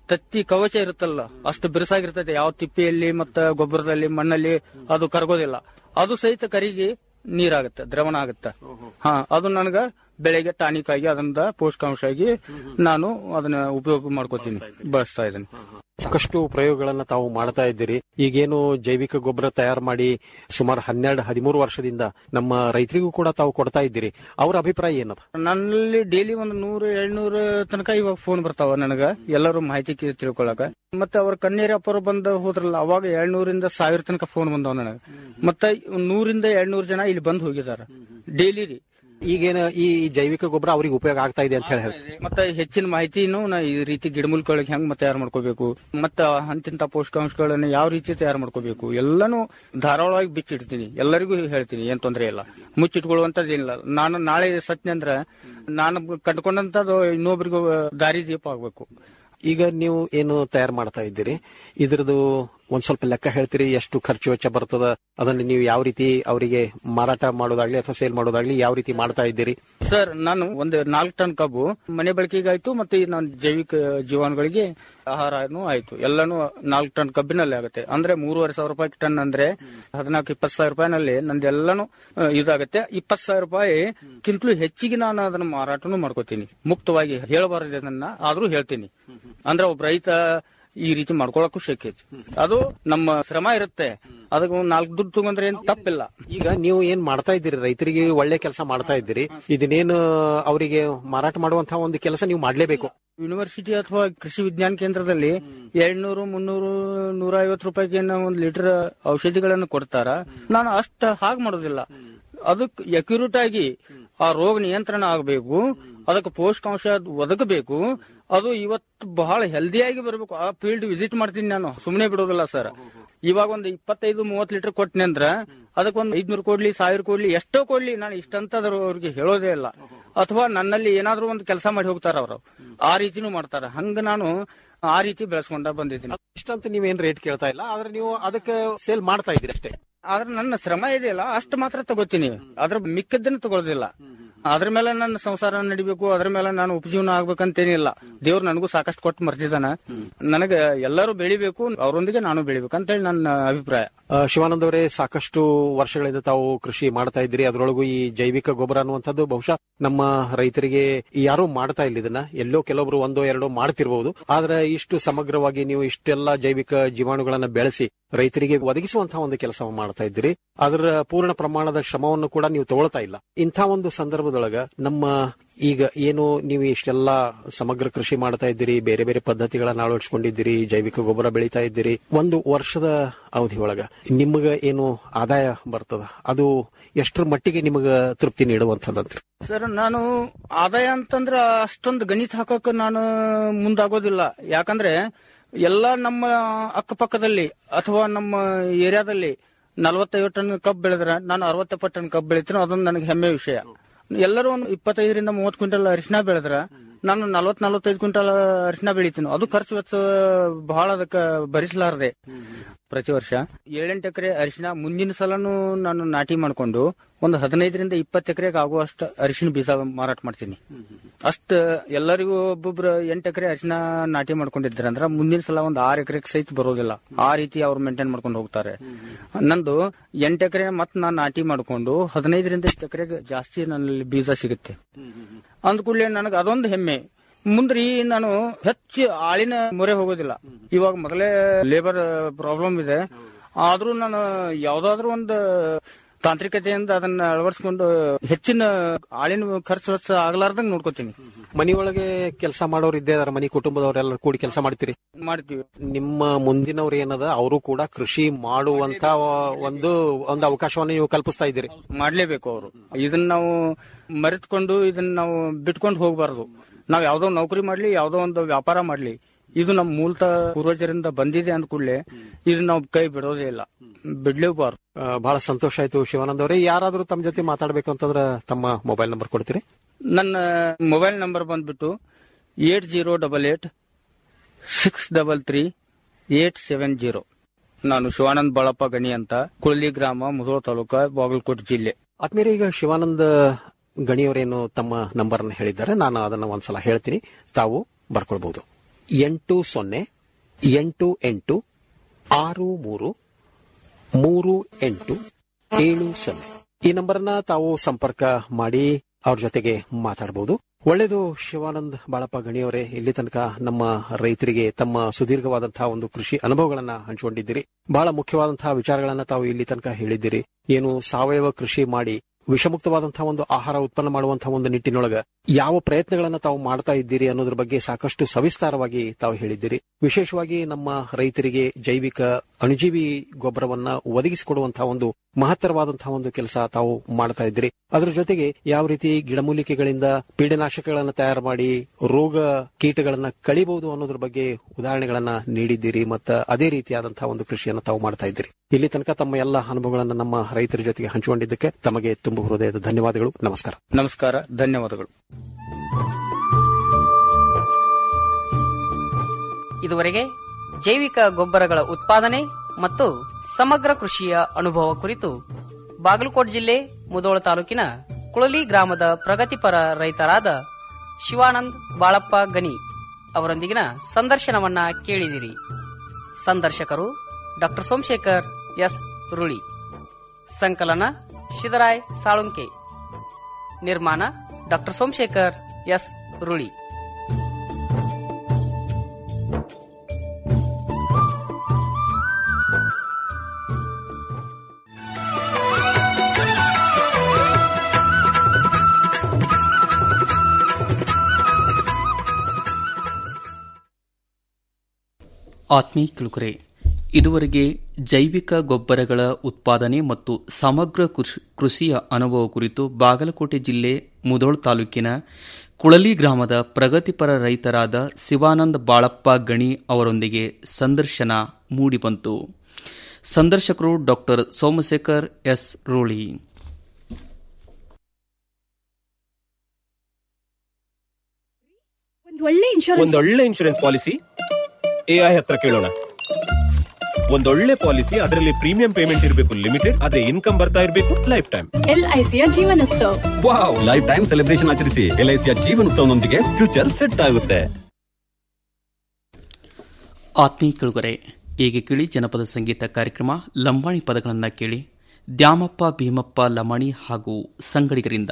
ತತ್ತಿ ಕವಚ ಇರುತ್ತಲ್ಲ ಅಷ್ಟು ಬಿರುಸಾಗಿರ್ತದೆ ಯಾವ ತಿಪ್ಪಿಯಲ್ಲಿ ಮತ್ತ ಗೊಬ್ಬರದಲ್ಲಿ ಮಣ್ಣಲ್ಲಿ ಅದು ಕರಗೋದಿಲ್ಲ ಅದು ಸಹಿತ ಕರಿಗಿ ನೀರಾಗುತ್ತೆ ದ್ರವಣ ಆಗುತ್ತೆ ಹಾ ಅದು ನನಗ ಬೆಳೆಗೆ ಟಾನಿಕ್ ಆಗಿ ಅದರಿಂದ ಪೋಷಕಾಂಶ ಆಗಿ ನಾನು ಅದನ್ನ ಉಪಯೋಗ ಮಾಡ್ಕೋತೀನಿ ಬಳಸ್ತಾ ಇದ್ದೀನಿ ಸಾಕಷ್ಟು ಪ್ರಯೋಗಗಳನ್ನ ತಾವು ಮಾಡ್ತಾ ಇದ್ದೀರಿ ಈಗೇನು ಜೈವಿಕ ಗೊಬ್ಬರ ತಯಾರು ಮಾಡಿ ಸುಮಾರು ಹನ್ನೆರಡು ಹದಿಮೂರು ವರ್ಷದಿಂದ ನಮ್ಮ ರೈತರಿಗೂ ಕೂಡ ತಾವು ಕೊಡ್ತಾ ಇದ್ದೀರಿ ಅವರ ಅಭಿಪ್ರಾಯ ಏನದ ನನ್ನಲ್ಲಿ ಡೈಲಿ ಒಂದು ನೂರು ಏಳ್ನೂರು ತನಕ ಇವಾಗ ಫೋನ್ ಬರ್ತಾವ ನನಗ ಎಲ್ಲರೂ ಮಾಹಿತಿ ಕೇ- ತಿಳ್ಕೊಳಕ ಮತ್ತೆ ಅವ್ರ ಕಣ್ಣೀರ್ ಅಪ್ಪರು ಬಂದ ಹೋದ್ರಲ್ಲ ಅವಾಗ ಏಳ್ನೂರಿಂದ ಸಾವಿರ ತನಕ ಫೋನ್ ಬಂದವ ನನಗ ಮತ್ತೆ ನೂರಿಂದ ಏಳ್ನೂರು ಜನ ಇಲ್ಲಿ ಬಂದು ಹೋಗಿದಾರ ಡೈಲಿ ರೀ ಈಗೇನು ಈ ಜೈವಿಕ ಗೊಬ್ಬರ ಅವ್ರಿಗೆ ಉಪಯೋಗ ಆಗ್ತಾ ಇದೆ ಅಂತ ಹೇಳಿ ಹೇಳ್ತಾರೆ ಮತ್ತೆ ಹೆಚ್ಚಿನ ಮಾಹಿತಿನೂ ನಾ ಈ ರೀತಿ ಗಿಡಮೂಲಿಕೆಗಳಿಗೆ ಹೆಂಗ್ ಮತ್ತೆ ತಯಾರು ಮಾಡ್ಕೋಬೇಕು ಮತ್ತೆ ಅಂತಿಂತ ಪೋಷಕಾಂಶಗಳನ್ನ ಯಾವ ರೀತಿ ತಯಾರು ಮಾಡ್ಕೋಬೇಕು ಎಲ್ಲಾನು ಧಾರಾಳವಾಗಿ ಬಿಚ್ಚಿಡ್ತೀನಿ ಎಲ್ಲರಿಗೂ ಹೇಳ್ತೀನಿ ಏನ್ ತೊಂದರೆ ಇಲ್ಲ ಮುಚ್ಚಿಟ್ಕೊಳ್ಳುವಂತದ್ದೇನಿಲ್ಲ ನಾನು ನಾಳೆ ಸತ್ನೆ ಅಂದ್ರ ನಾನು ಕಂಡುಕೊಂಡಂತದ್ದು ಇನ್ನೊಬ್ರಿಗೂ ದಾರಿ ದೀಪ ಆಗ್ಬೇಕು ಈಗ ನೀವು ಏನು ತಯಾರು ಮಾಡ್ತಾ ಇದ್ದೀರಿ ಇದ್ರದ್ದು ಒಂದ್ ಸ್ವಲ್ಪ ಲೆಕ್ಕ ಹೇಳ್ತೀರಿ ಎಷ್ಟು ಖರ್ಚು ವೆಚ್ಚ ಬರ್ತದ ಅದನ್ನ ನೀವು ಯಾವ ರೀತಿ ಅವರಿಗೆ ಮಾರಾಟ ಮಾಡೋದಾಗ್ಲಿ ಅಥವಾ ಸೇಲ್ ಮಾಡೋದಾಗ್ಲಿ ಯಾವ ರೀತಿ ಮಾಡ್ತಾ ಇದ್ದೀರಿ ಸರ್ ನಾನು ಒಂದು ನಾಲ್ಕು ಟನ್ ಕಬ್ಬು ಮನೆ ಬಳಕೆಗೆ ಆಯ್ತು ಮತ್ತೆ ಈ ನಾನು ಜೈವಿಕ ಜೀವಾಣುಗಳಿಗೆ ಆಹಾರನೂ ಆಯ್ತು ಎಲ್ಲಾನು ನಾಲ್ಕು ಟನ್ ಕಬ್ಬಿನಲ್ಲಿ ಆಗುತ್ತೆ ಅಂದ್ರೆ ಮೂರುವರೆ ಸಾವಿರ ರೂಪಾಯಿ ಟನ್ ಅಂದ್ರೆ ಹದಿನಾಲ್ಕು ಇಪ್ಪತ್ತು ಸಾವಿರ ರೂಪಾಯಿನಲ್ಲಿ ನಂದೆಲ್ಲಾನು ಆ, ಇದಾಗುತ್ತೆ ಇಪ್ಪತ್ತು ಸಾವಿರ ರೂಪಾಯಿ ಕಿಂತಲೂ ಹೆಚ್ಚಿಗೆ ನಾನು ಅದನ್ನ ಮಾರಾಟನೂ ಮಾಡ್ಕೋತೀನಿ ಮುಕ್ತವಾಗಿ ಹೇಳಬಾರದು ಅದನ್ನ ಆದ್ರೂ ಹೇಳ್ತೀನಿ ಅಂದ್ರೆ ಒಬ್ಬ ರೈತ ಈ ರೀತಿ ಮಾಡ್ಕೊಳಕ್ಕೂ ಶಕ್ಯ ಐತಿ ಅದು ನಮ್ಮ ಶ್ರಮ ಇರುತ್ತೆ ಅದಕ್ಕೆ ಒಂದ್ ನಾಲ್ಕು ದುಡ್ಡು ತಗೊಂಡ್ರೆ ಏನ್ ತಪ್ಪಿಲ್ಲ ಈಗ ನೀವು ಏನ್ ಮಾಡ್ತಾ ಇದ್ದೀರಿ ರೈತರಿಗೆ ಒಳ್ಳೆ ಕೆಲಸ ಮಾಡ್ತಾ ಇದ್ದೀರಿ ಇದನ್ನೇನು ಅವರಿಗೆ ಮಾರಾಟ ಮಾಡುವಂತಹ ಒಂದು ಕೆಲಸ ನೀವು ಮಾಡ್ಲೇಬೇಕು ಯೂನಿವರ್ಸಿಟಿ ಅಥವಾ ಕೃಷಿ ವಿಜ್ಞಾನ ಕೇಂದ್ರದಲ್ಲಿ ಎರಡ್ನೂರು ಮುನ್ನೂರು ನೂರ ಐವತ್ತು ರೂಪಾಯಿಗೆ ಒಂದು ಲೀಟರ್ ಔಷಧಿಗಳನ್ನು ಕೊಡ್ತಾರ ನಾನು ಅಷ್ಟ ಹಾಗೆ ಮಾಡೋದಿಲ್ಲ ಅದಕ್ಕೆ ಅಕ್ಯುರೇಟ್ ಆಗಿ ಆ ರೋಗ ನಿಯಂತ್ರಣ ಆಗಬೇಕು ಅದಕ್ಕೆ ಪೋಷಕಾಂಶ ಒದಗಬೇಕು ಅದು ಇವತ್ತು ಬಹಳ ಹೆಲ್ದಿಯಾಗಿ ಬರಬೇಕು ಆ ಫೀಲ್ಡ್ ವಿಸಿಟ್ ಮಾಡ್ತೀನಿ ನಾನು ಸುಮ್ಮನೆ ಬಿಡೋದಿಲ್ಲ ಸರ್ ಇವಾಗ ಒಂದು ಇಪ್ಪತ್ತೈದು ಮೂವತ್ತು ಲೀಟರ್ ಕೊಟ್ಟನೆ ಅಂದ್ರ ಅದಕ್ಕೊಂದು ಐದ್ನೂರು ಕೊಡ್ಲಿ ಸಾವಿರ ಕೊಡ್ಲಿ ಎಷ್ಟೋ ಕೊಡ್ಲಿ ನಾನು ಇಷ್ಟಂತ ಅವ್ರಿಗೆ ಹೇಳೋದೇ ಇಲ್ಲ ಅಥವಾ ನನ್ನಲ್ಲಿ ಏನಾದ್ರೂ ಒಂದು ಕೆಲಸ ಮಾಡಿ ಹೋಗ್ತಾರ ಅವರು ಆ ರೀತಿನೂ ಮಾಡ್ತಾರ ಹಂಗ ನಾನು ಆ ರೀತಿ ಬೆಳೆಸ್ಕೊಂಡ ಬಂದಿದ್ದೀನಿ ಇಷ್ಟಂತ ನೀವೇನ್ ರೇಟ್ ಕೇಳ್ತಾ ಇಲ್ಲ ಆದ್ರೆ ನೀವು ಅದಕ್ಕೆ ಸೇಲ್ ಮಾಡ್ತಾ ಇದ್ದೀರಿ ಅಷ್ಟೇ ಆದ್ರೆ ನನ್ನ ಶ್ರಮ ಇದೆಯಲ್ಲ ಅಷ್ಟು ಮಾತ್ರ ತಗೋತೀನಿ ಅದ್ರ ಮಿಕ್ಕದ್ದನ್ನು ತಗೊಳ್ಳೋದಿಲ್ಲ ಅದ್ರ ಮೇಲೆ ನನ್ನ ಸಂಸಾರ ನಡಿಬೇಕು ಅದ್ರ ಮೇಲೆ ನಾನು ಉಪಜೀವನ ಆಗ್ಬೇಕಂತೇನಿಲ್ಲ ದೇವ್ರು ನನಗೂ ಸಾಕಷ್ಟು ಕೊಟ್ಟು ಮರ್ತಿದ್ದಾನ ನನಗೆ ಎಲ್ಲರೂ ಬೆಳಿಬೇಕು ಅವರೊಂದಿಗೆ ನಾನು ಬೆಳಿಬೇಕು ಅಂತೇಳಿ ನನ್ನ ಅಭಿಪ್ರಾಯ ಆ, ಶಿವಾನಂದ್ ಅವರೇ ಸಾಕಷ್ಟು ವರ್ಷಗಳಿಂದ ತಾವು ಕೃಷಿ ಮಾಡ್ತಾ ಇದ್ದೀರಿ ಅದರೊಳಗೂ ಈ ಜೈವಿಕ ಗೊಬ್ಬರ ಅನ್ನುವಂಥದ್ದು ಬಹುಶಃ ನಮ್ಮ ರೈತರಿಗೆ ಯಾರು ಮಾಡ್ತಾ ಇಲ್ಲ ಇದನ್ನ ಎಲ್ಲೋ ಕೆಲವೊಬ್ರು ಒಂದೋ ಎರಡೋ ಮಾಡ್ತಿರ್ಬಹುದು ಆದ್ರೆ ಇಷ್ಟು ಸಮಗ್ರವಾಗಿ ನೀವು ಇಷ್ಟೆಲ್ಲ ಜೈವಿಕ ಜೀವಾಣುಗಳನ್ನ ಬೆಳೆಸಿ ರೈತರಿಗೆ ಒದಗಿಸುವಂತಹ ಒಂದು ಕೆಲಸ ಮಾಡ್ತಾ ಇದ್ದೀರಿ ಅದರ ಪೂರ್ಣ ಪ್ರಮಾಣದ ಶ್ರಮವನ್ನು ಕೂಡ ನೀವು ತಗೊಳ್ತಾ ಇಲ್ಲ ಇಂಥ ಒಂದು ಸಂದರ್ಭದೊಳಗ ನಮ್ಮ ಈಗ ಏನು ನೀವು ಇಷ್ಟೆಲ್ಲ ಸಮಗ್ರ ಕೃಷಿ ಮಾಡ್ತಾ ಇದ್ದೀರಿ ಬೇರೆ ಬೇರೆ ಪದ್ಧತಿಗಳನ್ನ ಅಳವಡಿಸಿಕೊಂಡಿದ್ದೀರಿ ಜೈವಿಕ ಗೊಬ್ಬರ ಬೆಳೀತಾ ಇದ್ದೀರಿ ಒಂದು ವರ್ಷದ ಅವಧಿ ಒಳಗ ನಿಮಗ ಏನು ಆದಾಯ ಬರ್ತದ ಅದು ಎಷ್ಟರ ಮಟ್ಟಿಗೆ ನಿಮಗ ತೃಪ್ತಿ ನೀಡುವಂತದಂತ್ರಿ ಸರ್ ನಾನು ಆದಾಯ ಅಂತಂದ್ರ ಅಷ್ಟೊಂದು ಗಣಿತ ಹಾಕಕ್ ನಾನು ಮುಂದಾಗೋದಿಲ್ಲ ಯಾಕಂದ್ರೆ ಎಲ್ಲ ನಮ್ಮ ಅಕ್ಕಪಕ್ಕದಲ್ಲಿ ಅಥವಾ ನಮ್ಮ ಏರಿಯಾದಲ್ಲಿ ನಲವತ್ತೈವತ್ತು ಟನ್ ಕಬ್ಬು ಬೆಳೆದ್ರೆ ನಾನು ಅರವತ್ತೆಪ್ಪತ್ತು ಟನ್ ಕಬ್ಬು ಬೆಳಿತೀನಿ ಅದೊಂದು ನನಗೆ ಹೆಮ್ಮೆ ವಿಷಯ ಎಲ್ಲರೂ ಒಂದು ಇಪ್ಪತ್ತೈದರಿಂದ ಮೂವತ್ತು ಕ್ವಿಂಟಲ್ ಅರಿಶಿನ ಬೆಳೆದ್ರ ನಾನು ನಲವತ್ ನಲವತ್ತೈದು ಕ್ವಿಂಟಲ್ ಅರಿಶಿನ ಬೆಳಿತೀನಿ ಅದು ಖರ್ಚು ವೆಚ್ಚ ಬಹಳ ಅದಕ್ಕೆ ಭರಿಸಲಾರದೆ ಪ್ರತಿ ವರ್ಷ ಏಳೆಂಟು ಎಕರೆ ಅರಿಶಿನ ಮುಂದಿನ ಸಲನು ನಾನು ನಾಟಿ ಮಾಡ್ಕೊಂಡು ಒಂದು ಹದಿನೈದರಿಂದ ಇಪ್ಪತ್ತು ಎಕರೆಗೆ ಆಗುವಷ್ಟು ಅರಿಶಿನ ಬೀಜ ಮಾರಾಟ ಮಾಡ್ತೀನಿ ಅಷ್ಟ ಎಲ್ಲರಿಗೂ ಒಬ್ಬೊಬ್ರು ಎಂಟು ಎಕರೆ ಅರಿಶಿನ ನಾಟಿ ಮಾಡ್ಕೊಂಡಿದ್ರೆ ಅಂದ್ರ ಮುಂದಿನ ಸಲ ಒಂದು ಆರು ಎಕರೆಗೆ ಸಹಿತ ಬರೋದಿಲ್ಲ ಆ ರೀತಿ ಅವ್ರು ಮೇಂಟೈನ್ ಮಾಡ್ಕೊಂಡು ಹೋಗ್ತಾರೆ ನಂದು ಎಂಟು ಎಕರೆ ಮತ್ ನಾನು ನಾಟಿ ಮಾಡ್ಕೊಂಡು ಹದಿನೈದರಿಂದ ಇಪ್ಪತ್ತು ಎಕರೆಗೆ ಜಾಸ್ತಿ ನನ್ನಲ್ಲಿ ಬೀಜ ಸಿಗುತ್ತೆ ಅಂದ್ಕೂಡ್ಲೆ ನನಗೆ ಅದೊಂದು ಹೆಮ್ಮೆ ಮುಂದ್ರಿ ನಾನು ಹೆಚ್ಚು ಆಳಿನ ಮೊರೆ ಹೋಗೋದಿಲ್ಲ ಇವಾಗ ಮೊದಲೇ ಲೇಬರ್ ಪ್ರಾಬ್ಲಮ್ ಇದೆ ಆದ್ರೂ ನಾನು ಯಾವ್ದಾದ್ರು ಒಂದು ತಾಂತ್ರಿಕತೆಯಿಂದ ಅದನ್ನ ಅಳವಡಿಸ್ಕೊಂಡು ಹೆಚ್ಚಿನ ಆಳಿನ ಖರ್ಚು ವೆಚ್ಚ ಆಗ್ಲಾರ್ದಂಗ್ ನೋಡ್ಕೋತೀನಿ ಮನೆಯೊಳಗೆ ಕೆಲಸ ಮಾಡೋರು ಇದ್ದೇ ಇದಾರೆ ಮನೆ ಕುಟುಂಬದವರೆಲ್ಲ ಕೂಡಿ ಕೆಲಸ ಮಾಡ್ತೀರಿ ಮಾಡ್ತೀವಿ ನಿಮ್ಮ ಮುಂದಿನವ್ರು ಏನದ ಅವರು ಕೂಡ ಕೃಷಿ ಮಾಡುವಂತ ಒಂದು ಒಂದು ಅವಕಾಶವನ್ನು ನೀವು ಕಲ್ಪಿಸ್ತಾ ಇದ್ದೀರಿ ಮಾಡ್ಲೇಬೇಕು ಅವರು ಇದನ್ನ ನಾವು ಮರೆತ್ಕೊಂಡು ಇದನ್ನ ನಾವು ಬಿಟ್ಕೊಂಡು ಹೋಗ್ಬಾರ್ದು ನಾವ್ ಯಾವ್ದೋ ನೌಕರಿ ಮಾಡ್ಲಿ ಯಾವ್ದೋ ಒಂದು ವ್ಯಾಪಾರ ಮಾಡ್ಲಿ ಇದು ನಮ್ಮ ಮೂಲತಃ ಪೂರ್ವಜರಿಂದ ಬಂದಿದೆ ಅಂದ ಕೂಡಲೇ ಇದು ನಾವು ಕೈ ಬಿಡೋದೇ ಇಲ್ಲ ಬಿಡ್ಲೇಬಾರ್ದು ಆ, ಬಹಳ ಸಂತೋಷ ಆಯ್ತು ಶಿವಾನಂದ್ ಅವರೇ ಯಾರಾದ್ರೂ ತಮ್ಮ ಜೊತೆ ಮಾತಾಡ್ಬೇಕು ಅಂತಂದ್ರ ತಮ್ಮ ಮೊಬೈಲ್ ನಂಬರ್ ಕೊಡ್ತೀರಿ ನನ್ನ ಮೊಬೈಲ್ ನಂಬರ್ ಬಂದ್ಬಿಟ್ಟು eight zero double eight six double three eight seven zero ನಾನು ಶಿವಾನಂದ್ ಬಾಳಪ್ಪ ಗಣಿ ಅಂತ ಕುಳಲಿ ಗ್ರಾಮ ಮುಧೋಳ ತಾಲೂಕ ಬಾಗಲಕೋಟೆ ಜಿಲ್ಲೆ ಆದ್ಮೇಲೆ ಈಗ ಶಿವಾನಂದ ಗಣಿಯವರೇನು ತಮ್ಮ ನಂಬರ್ ಹೇಳಿದ್ದಾರೆ ನಾನು ಅದನ್ನ ಒಂದ್ಸಲ ಹೇಳ್ತೀನಿ ತಾವು ಬರ್ಕೊಳ್ಬಹುದು ಎಂಟು ಸೊನ್ನೆ ಎಂಟು ಎಂಟು ಆರು ಮೂರು ಮೂರು ಎಂಟು ಏಳು ಸೊನ್ನೆ ಈ ನಂಬರ್ನ ತಾವು ಸಂಪರ್ಕ ಮಾಡಿ ಅವ್ರ ಜೊತೆಗೆ ಮಾತಾಡಬಹುದು ಒಳ್ಳೆಯದು ಶಿವಾನಂದ್ ಬಾಳಪ್ಪ ಗಣಿಯವರೇ ಇಲ್ಲಿ ತನಕ ನಮ್ಮ ರೈತರಿಗೆ ತಮ್ಮ ಸುದೀರ್ಘವಾದಂತಹ ಒಂದು ಕೃಷಿ ಅನುಭವಗಳನ್ನ ಹಂಚಿಕೊಂಡಿದ್ದೀರಿ ಬಹಳ ಮುಖ್ಯವಾದಂತಹ ವಿಚಾರಗಳನ್ನ ತಾವು ಇಲ್ಲಿ ತನಕ ಹೇಳಿದ್ದೀರಿ ಏನು ಸಾವಯವ ಕೃಷಿ ಮಾಡಿ ವಿಷಮುಕ್ತವಾದಂತಹ ಒಂದು ಆಹಾರ ಉತ್ಪನ್ನ ಮಾಡುವಂತಹ ಒಂದು ನಿಟ್ಟಿನೊಳಗ ಯಾವ ಪ್ರಯತ್ನಗಳನ್ನ ತಾವು ಮಾಡ್ತಾ ಇದ್ದೀರಿ ಅನ್ನೋದ್ರ ಬಗ್ಗೆ ಸಾಕಷ್ಟು ಸವಿಸ್ತಾರವಾಗಿ ತಾವು ಹೇಳಿದ್ದೀರಿ ವಿಶೇಷವಾಗಿ ನಮ್ಮ ರೈತರಿಗೆ ಜೈವಿಕ ಅಣುಜೀವಿ ಗೊಬ್ಬರವನ್ನ ಒದಗಿಸಿಕೊಡುವಂತಹ ಒಂದು ಮಹತ್ತರವಾದಂತಹ ಒಂದು ಕೆಲಸ ತಾವು ಮಾಡ್ತಾ ಇದ್ದೀರಿ ಅದರ ಜೊತೆಗೆ ಯಾವ ರೀತಿ ಗಿಡಮೂಲಿಕೆಗಳಿಂದ ಪೀಡನಾಶಕಗಳನ್ನ ತಯಾರು ಮಾಡಿ ರೋಗ ಕೀಟಗಳನ್ನ ಕಳಿಬಹುದು ಅನ್ನೋದ್ರ ಬಗ್ಗೆ ಉದಾಹರಣೆಗಳನ್ನ ನೀಡಿದ್ದೀರಿ ಮತ್ತು ಅದೇ ರೀತಿಯಾದಂತಹ ಒಂದು ಕೃಷಿಯನ್ನು ತಾವು ಮಾಡ್ತಾ ಇದ್ದೀರಿ ಇಲ್ಲಿ ತನಕ ತಮ್ಮ ಎಲ್ಲ ಅನುಭವಗಳನ್ನ ನಮ್ಮ ರೈತರ ಜೊತೆಗೆ ಹಂಚಿಕೊಂಡಿದ್ದಕ್ಕೆ ತಮಗೆ ತುಂಬ ಹೃದಯದ ಧನ್ಯವಾದಗಳು ನಮಸ್ಕಾರ ನಮಸ್ಕಾರ ಧನ್ಯವಾದಗಳು ಇದುವರೆಗೆ ಜೈವಿಕ ಗೊಬ್ಬರಗಳ ಉತ್ಪಾದನೆ ಮತ್ತು ಸಮಗ್ರ ಕೃಷಿಯ ಅನುಭವ ಕುರಿತು ಬಾಗಲಕೋಟೆ ಜಿಲ್ಲೆ ಮುದೋಳ ತಾಲೂಕಿನ ಕುಳಲಿ ಗ್ರಾಮದ ಪ್ರಗತಿಪರ ರೈತರಾದ ಶಿವಾನಂದ್ ಬಾಳಪ್ಪ ಗನಿ ಅವರೊಂದಿಗಿನ ಸಂದರ್ಶನವನ್ನ ಕೇಳಿದಿರಿ ಸಂದರ್ಶಕರು ಡಾಕ್ಟರ್ ಸೋಮಶೇಖರ್ ಎಸ್ ರುಳಿ ಸಂಕಲನ ಶಿದರಾಯ್ ಸಾಳುಂಕೆ ನಿರ್ಮಾಣ ಡಾಕ್ಟರ್ ಸೋಮಶೇಖರ್ ಎಸ್ ರುಳಿ ಆತ್ಮೀಯ ಕಿಳುಕರೆ ಇದುವರೆಗೆ ಜೈವಿಕ ಗೊಬ್ಬರಗಳ ಉತ್ಪಾದನೆ ಮತ್ತು ಸಮಗ್ರ ಕೃಷಿ- ಕೃಷಿಯ ಅನುಭವ ಕುರಿತು ಬಾಗಲಕೋಟೆ ಜಿಲ್ಲೆ ಮುಧೋಳ್ ತಾಲೂಕಿನ ಕುಳಲಿ ಗ್ರಾಮದ ಪ್ರಗತಿಪರ ರೈತರಾದ ಶಿವಾನಂದ ಬಾಳಪ್ಪ ಗಣಿ ಅವರೊಂದಿಗೆ ಸಂದರ್ಶನ ಮೂಡಿಬಂತು ಸಂದರ್ಶಕರು ಡಾಕ್ಟರ್ ಸೋಮಶೇಖರ್ ಎಸ್ ರೋಳಿ ಒಂದ್ ಒಳ್ಳೆ ಇನ್ಶೂರೆನ್ಸ್ ಒಂದೊಳ್ಳೆ ಇನ್ಶೂರೆನ್ಸ್ ಪಾಲಿಸಿ ಎಐ ಹತ್ರ ಕೇಳೋಣ ಒಂದೊಳ್ಳೆ ಪಾಲಿಸಿ ಅದರಲ್ಲಿ ಪ್ರೀಮಿಯಂ ಪೇಮೆಂಟ್ ಇರಬೇಕು ಲಿಮಿಟೆಡ್ ಅದೇ ಇನ್ಕಮ್ ಬರ್ತಾ ಇರಬೇಕು ಲೈಫ್ ಟೈಮ್ ಎಲ್ಐಸಿಯ Jeevan Utsav wow life time celebration ಆಚರಿಸಿ ಎಲ್ಐಸಿಯ ಜೀವನೋತ್ಸವನೊಂದಿಗೆ ಫ್ಯೂಚರ್ ಸೆಟ್ ಆಗುತ್ತೆ ಆತ್ಮೀಯ ಕೆಳುಗರೆ ಈಗ ಕೇಳಿ ಜನಪದ ಸಂಗೀತ ಕಾರ್ಯಕ್ರಮ ಲಂಬಾಣಿ ಪದಗಳನ್ನು ಕೇಳಿ ದ್ಯಾಮಪ್ಪ ಭೀಮಪ್ಪ ಲಮಾಣಿ ಹಾಗೂ ಸಂಗಡಿಗರಿಂದ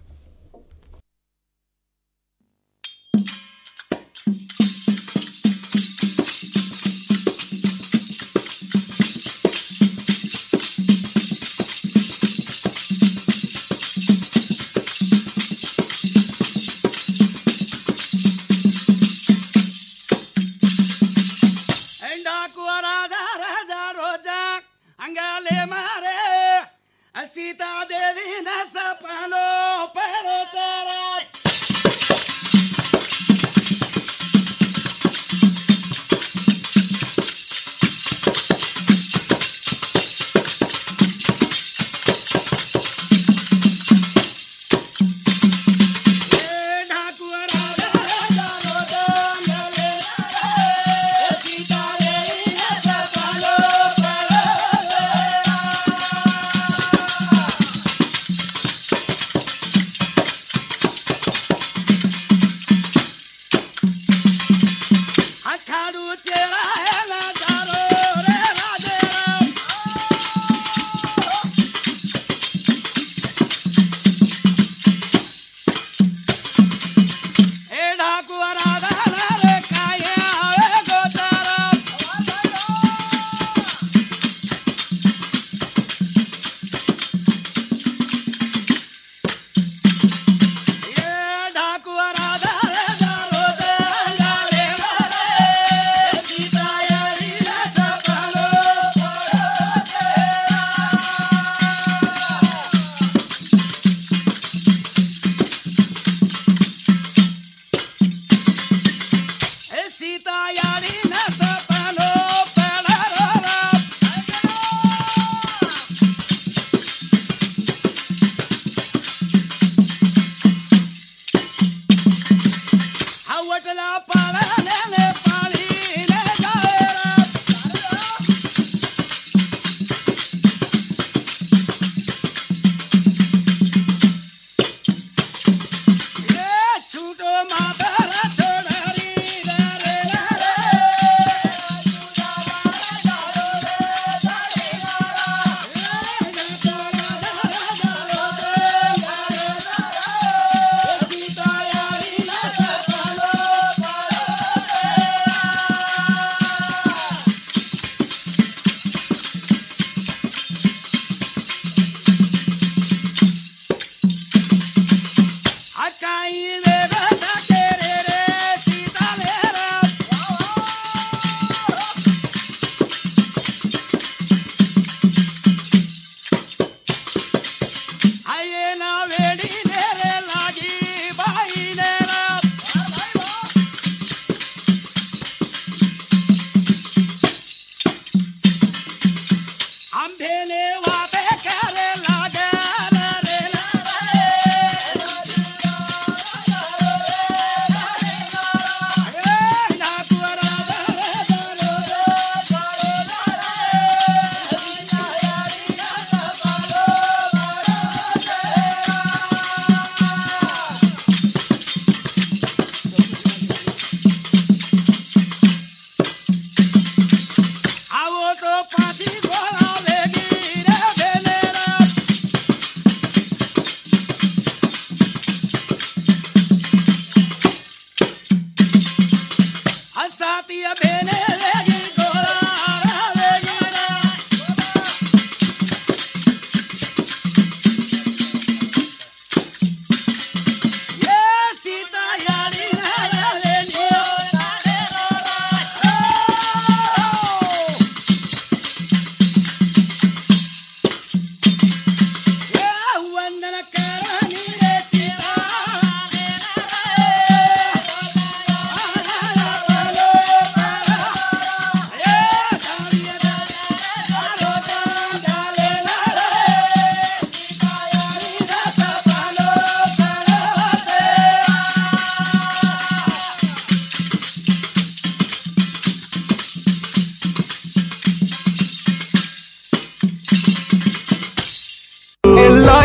ಎಂಡಾಕುವ ರಾಜ ರಾಜ ರೋಜ ಅಂಗಾಲೆ ಮಾರೆ ಸೀತಾ ದೇವಿ ನ ಸಪನೋ ಪರಚಾರ ಅಖಾಡು ಚೇರ ಎಲ್ಲ ದಾರೋ ರೇ ರಾಜೇ ರಾಮ್. ಏ ಡಾಕುವ ರಾಧ ರೇ ಕಾಯ ಆವೆ ಗೋಚಾರ ಏ ಡಾಕುವ ರಾಧ ರೇ ದಾರೋ ದೇ ಅಂಗಾಲೆ ಮಾರೆ. ಸೀತಾಯ ರೀನ ಸಪನೋ ಏ ಸೀತಾಯ ರೀನ ಸಪನೋ ಪಡರೋರ. ಹವಟಲ ಪಾಳನೆ ಪಾಳಿನೆ ಗಾಯರ. ಏ छूटो माधर छोड़री रे रे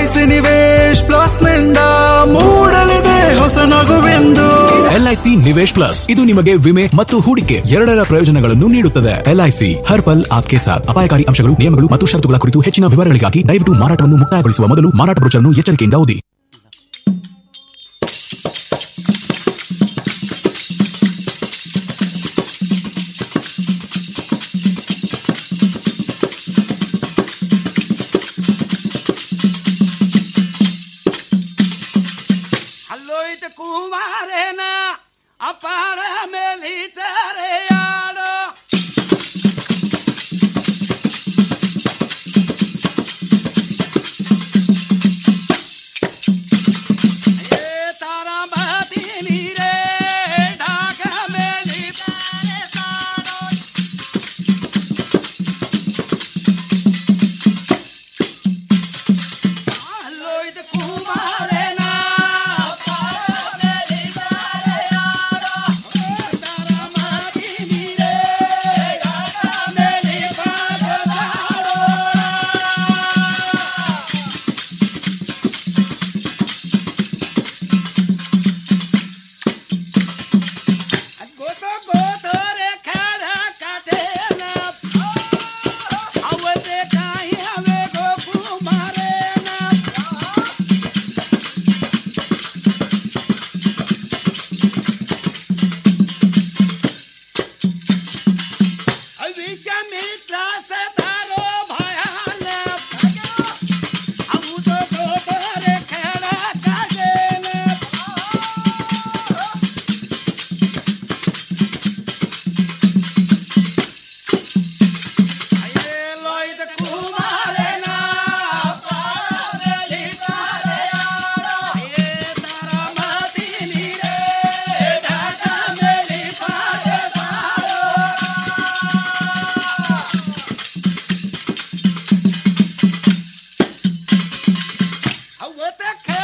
ಎಲ್ಐಸಿ ನಿವೇಶ್ ಪ್ಲಸ್ ನಿಂದ ಮೂಡಲಿದೆ ಹೊಸ ನಗುವೆಂದು ಎಲ್ಐಸಿ ನಿವೇಶ್ ಪ್ಲಸ್ ಇದು ನಿಮಗೆ ವಿಮೆ ಮತ್ತು ಹೂಡಿಕೆ ಎರಡರ ಪ್ರಯೋಜನಗಳನ್ನು ನೀಡುತ್ತದೆ ಎಲ್ಐಸಿ ಹರ್ ಪಲ್ ಆಪ್ಕೆ ಸಾಥ್ ಅಪಾಯಕಾರಿ ಅಂಶಗಳು ನಿಯಮಗಳು ಮತ್ತು ಷರತ್ತುಗಳ ಕುರಿತು ಹೆಚ್ಚಿನ ವಿವರಗಳಿಗಾಗಿ ದಯವಿಟ್ಟು ಮಾರಾಟವನ್ನು ಮುಕ್ತಾಯಗೊಳಿಸುವ ಮೊದಲು ಮಾರಾಟ ಬ್ರೋಚರ್ನ್ನು ಎಚ್ಚರಿಕೆಯಿಂದ ಓದಿ ಅಲ್ಲೋಯ್ತ ಕುಮಾರೇನ ಅಪಾರ ಮೇಲಿ ಚರೆಯಾಡೋ ಏ ತಾರಾಮತಿ ನೀರೇ ಢಾಕ ಮೇಲಿ ಅಲ್ಲೋಯ್ತ ಕುಮಾರೇನ ಗೋತೋ ಗೋತೋ ರೇ ಖಾಡ ಕಾಟೇನ ಅವತೆ ಕಾಯಿ ಹವೆ ಗೋ ಕುಮಾರೇನ ವಿಷಮಿತ್ರ ಸತಾರೋ ಭಯಾನ ಅವುದೋ ಗೋತೋ ರೇ ಖಾಡ ಕಾಟೇನ ಲೋಯ್ದ ಕುಮಾರೇನ ತಾರಾಮತಿ ನೀರೇ ಢಾಕ ಮೇಲಿ ಪಾದ ಅವತ ಖೇ